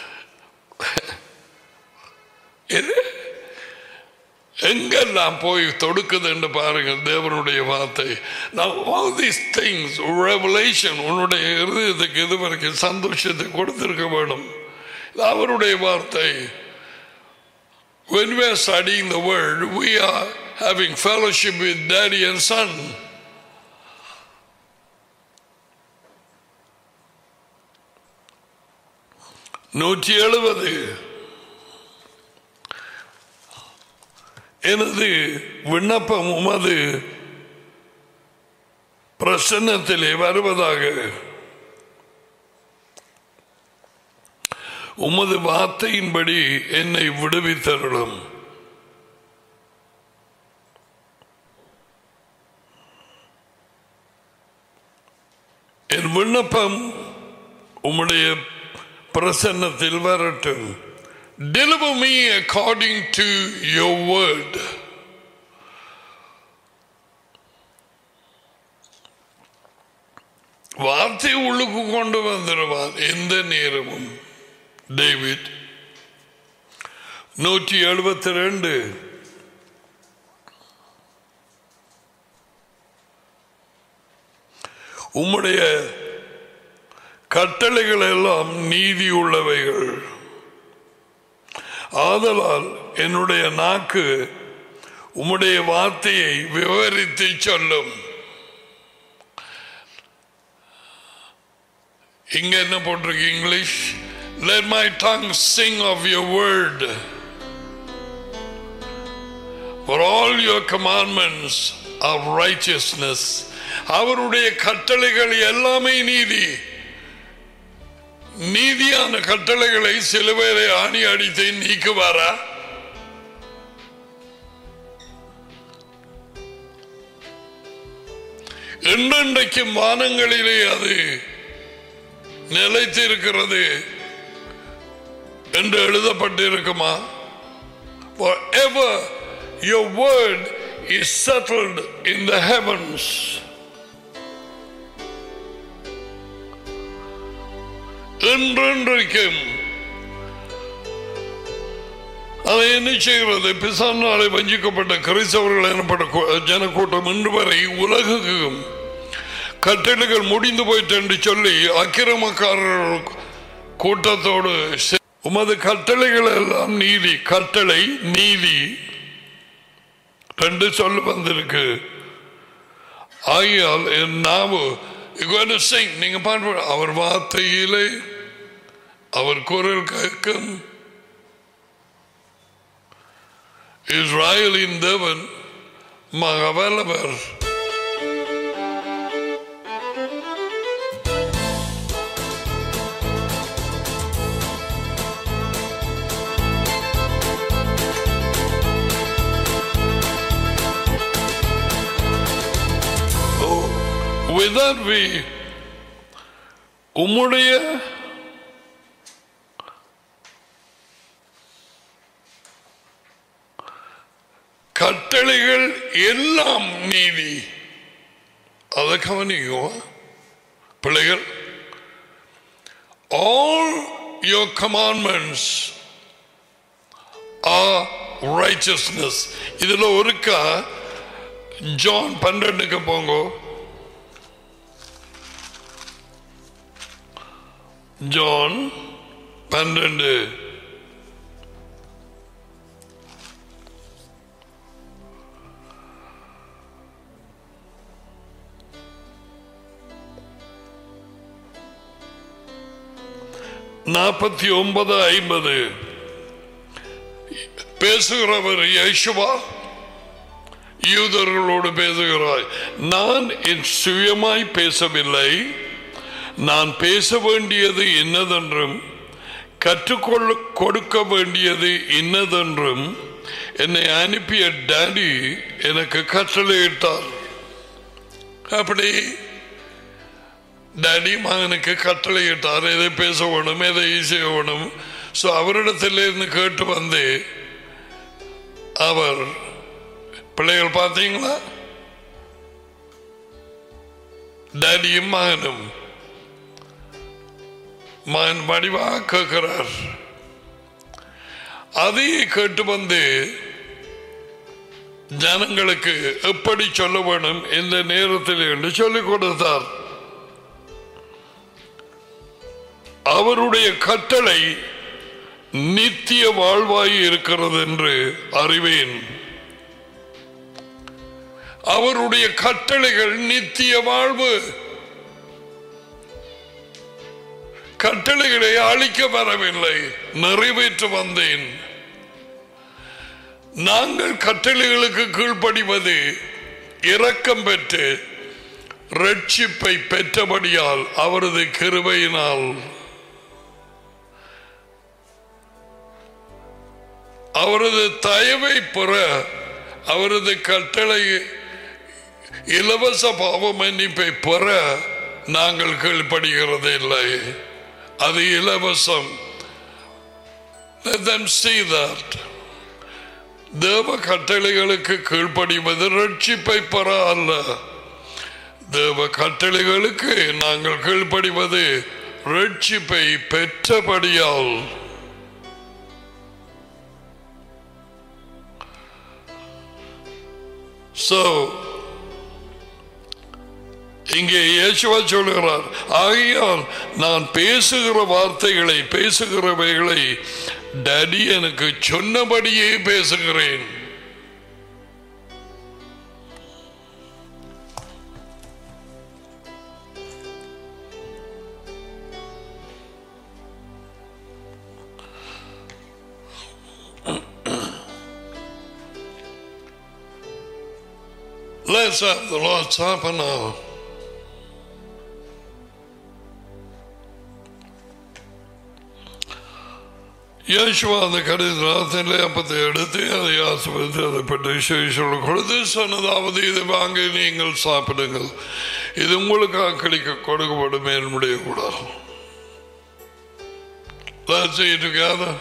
[SPEAKER 1] எது எங்கெல்லாம் போய் தொடுக்குது என்று பாருங்கள் தேவனுடைய வார்த்தை Now all these things revelation உன்னுடைய இருதயத்துக்கு இதுவரைக்கும் சந்தோஷத்தை கொடுத்திருக்க வேண்டும் இது அவருடைய வார்த்தை When we are studying the word, we are having fellowship with daddy and son. நூற்றி எழுபது எனது விண்ணப்பம் உமது பிரசன்னத்திலே வருவதாக உமது வார்த்தையின்படி என்னை விடுவித்தருளும் என் விண்ணப்பம் உம்முடைய பிரசன்னத்தில் வரட்டும் Deliver me according to your word. வார்த்தை உள்ளுக்கு கொண்டு வந்துடுவான் எந்த நேரமும் டேவிட் நூற்றி எழுபத்தி ரெண்டு உம்முடைய கட்டளைகள் எல்லாம் நீதி உள்ளவைகள் ஆதலால் என்னுடைய நாக்கு உம்முடைய வார்த்தையை விவரித்து சொல்லும் இங்க என்ன போட்டிருக்கு English let my tongue sing of your word for all your commandments of righteousness அவருடைய கட்டளைகள் எல்லாமே நீதி நீதியான கட்டளைகளை சில பேரை ஆணி அடித்து நீக்குவாரா என்றென்றைக்கும் வானங்களிலே அது நிலைத்திருக்கிறது என்று எழுதப்பட்டிருக்குமா Forever your word is settled in the heavens. என்றென்றைக்கும் அதை என்ன செய்கிறது பிசானாலே வஞ்சிக்கப்பட்ட கிறிஸ்தவர்கள் எனப்பட்ட கூ- ஜனக்கூட்டம் இன்று வரை உலகுக்கும் கட்டளைகள் முடிந்து போயிட்டு என்று சொல்லி அக்கிரமக்காரர்கள் கூட்டத்தோடு சே- உமது கட்டளைகள் எல்லாம் நீதி கட்டளை நீதி ரெண்டு சொல் வந்திருக்கு ஆகையால் என் நாவு you going to sing நீங்க பாட்டு அவர் வார்த்தையிலே அவர் குரல் கேட்கும் இஸ்ராயலின் தேவன் மகவல்லவர் Oh, with that we உம்முடைய கட்டளைகள் எல்லாம் நீதி அதை கவனிக்கும் பிள்ளைகள் all your commandments are righteousness இதுல ஒருக்கா ஜான் பன்னெண்டுக்கு போங்க ஜான் பன்னெண்டு நாற்பத்தி ஒன்பது ஐம்பது பேசுகிறவர் யேசுவா யூதர்களோடு பேசுகிறாய் நான் என் சுயமாய் பேசவில்லை நான் பேச வேண்டியது என்னதென்றும் கற்றுக்கொள்ள கொடுக்க வேண்டியது இன்னதென்றும் என்னை அனுப்பிய டாடி எனக்கு கட்டளையிட்டார் அப்படி டாடி மகனுக்கு கட்டளையிட்டார் எதை பேச வேணும் எதை செய்ய வேணும் ஸோ அவரிடத்திலிருந்து கேட்டு வந்து அவர் பிள்ளைகள் பார்த்தீங்களா டாடியும் மகனும் மகன் வடிவாக கேட்கிறார் அதையே கேட்டு வந்து ஜனங்களுக்கு எப்படி சொல்ல வேணும் இந்த நேரத்தில் என்று சொல்லிக் கொடுத்தார் அவருடைய கட்டளை நித்திய வாழ்வாய் இருக்கிறது என்று அறிவேன் அவருடைய கட்டளைகள் நித்திய வாழ்வு கட்டளைகளை அழிக்க வரவில்லை நிறைவேற்ற வந்தேன் நாங்கள் கட்டளைகளுக்கு கீழ்ப்படிவது இரக்கம் பெற்று ரட்சிப்பை பெற்றபடியால் அவரது கிருபையினால் அவரது தயவை பெற அவரது கட்டளை இலவச பாவ மன்னிப்பை பெற நாங்கள் கீழ்ப்படுகிறது இல்லை அது இலவசம் Let them see that. தேவ கட்டளைகளுக்கு கீழ்ப்படிவது ரட்சிப்பை பெற அல்ல தேவ கட்டளைகளுக்கு நாங்கள் கீழ்ப்படிவது ரட்சிப்பை பெற்றபடியால் So, இங்கே இயேசுவா சொல்கிறார் ஆகையால் நான் பேசுகிற வார்த்தைகளை பேசுகிறவைகளை டடி எனக்கு சொன்னபடியே பேசுகிறேன் Let's have the Lord's Supper now. யோசுவா அந்த கடிதத்திலே அப்பத்தை எடுத்து அதை ஆசிர்வதித்து அதை பற்றி சுவிசேஷம் கொடுத்து சொன்னதாவது இது வாங்க நீங்கள் சாப்பிடுங்கள் இது உங்களுக்காக கிடைக்க கொடுக்கப்படும் என்னுடைய கூடாது Let's eat together.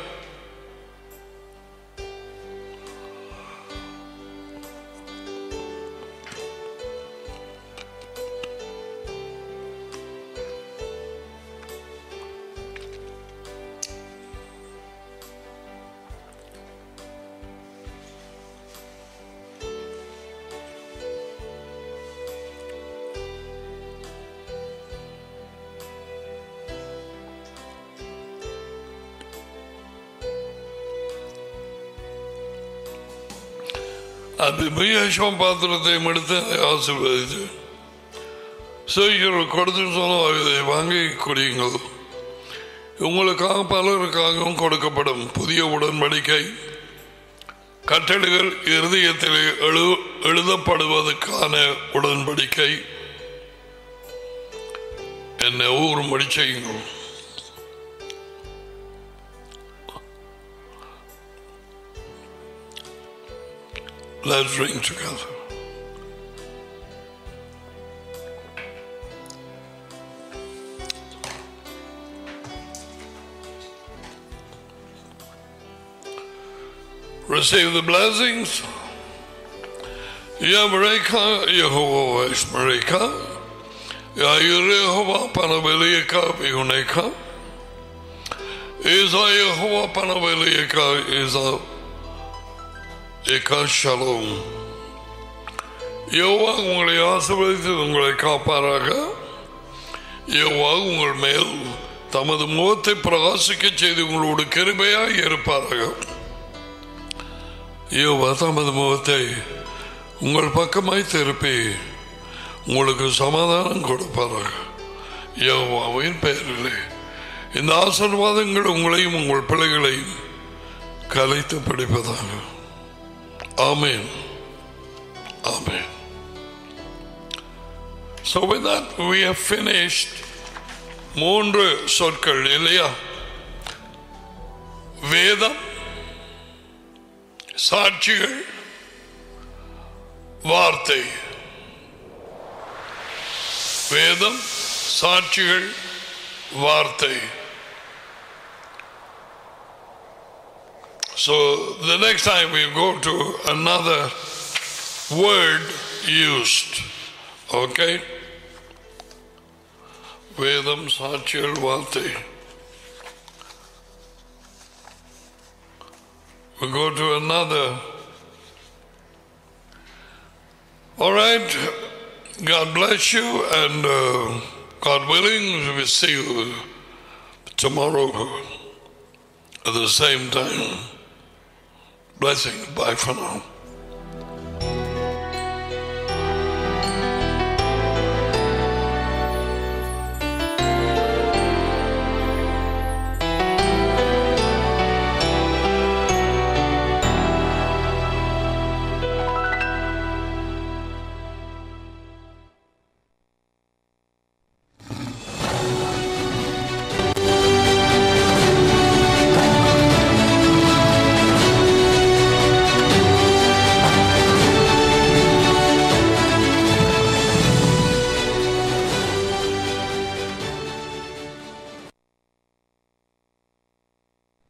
[SPEAKER 1] அது யசோம் பாத்திரத்தை எடுத்து அதை ஆசீர்வதித்து செய்கிறோம் கொடுத்து சொன்னால் இதை வாங்கி குடியுங்கள் உங்களுக்காக பலருக்காகவும் கொடுக்கப்படும் புதிய உடன்படிக்கை கட்டளைகள் இருதயத்தில் எழு எழுதப்படுவதற்கான உடன்படிக்கை என்னை ஊறும்படி செய்யுங்கள் Let's drink together. Receive the blessings. Yamareka, Yehovah Ishmareka, Yairehova Panabelieka, Yuneka, Isa Yehovah Panabelieka, Isa Eka Shalom. யோவா உங்களை ஆசிர்வதித்து உங்களை காப்பாராக யோவா உங்கள் மேல் தமது முகத்தை பிரகாசிக்க செய்து உங்களோடு கிருபையாய் இருப்பாராக யோவா தமது முகத்தை உங்கள் பக்கமாய் திருப்பி உங்களுக்கு சமாதானம் கொடுப்பாராக யோவாவின் பெயரிலே இந்த ஆசீர்வாதங்கள் உங்களையும் உங்கள் பிள்ளைகளையும் கலைத்து படிப்பதாக ஆமேன் ஆமேன் So with that we have finished மூன்று சொற்கள் இல்லையா வேதம் சாட்சிகள் வார்த்தை வேதம் சாட்சிகள் வார்த்தை So the next time we go to another word used. Okay? வேதம் சாட்சிகள் வார்த்தை We go to another. All right. God bless you, and uh, God willing, we will see you tomorrow at the same time. Blessing. Bye for now.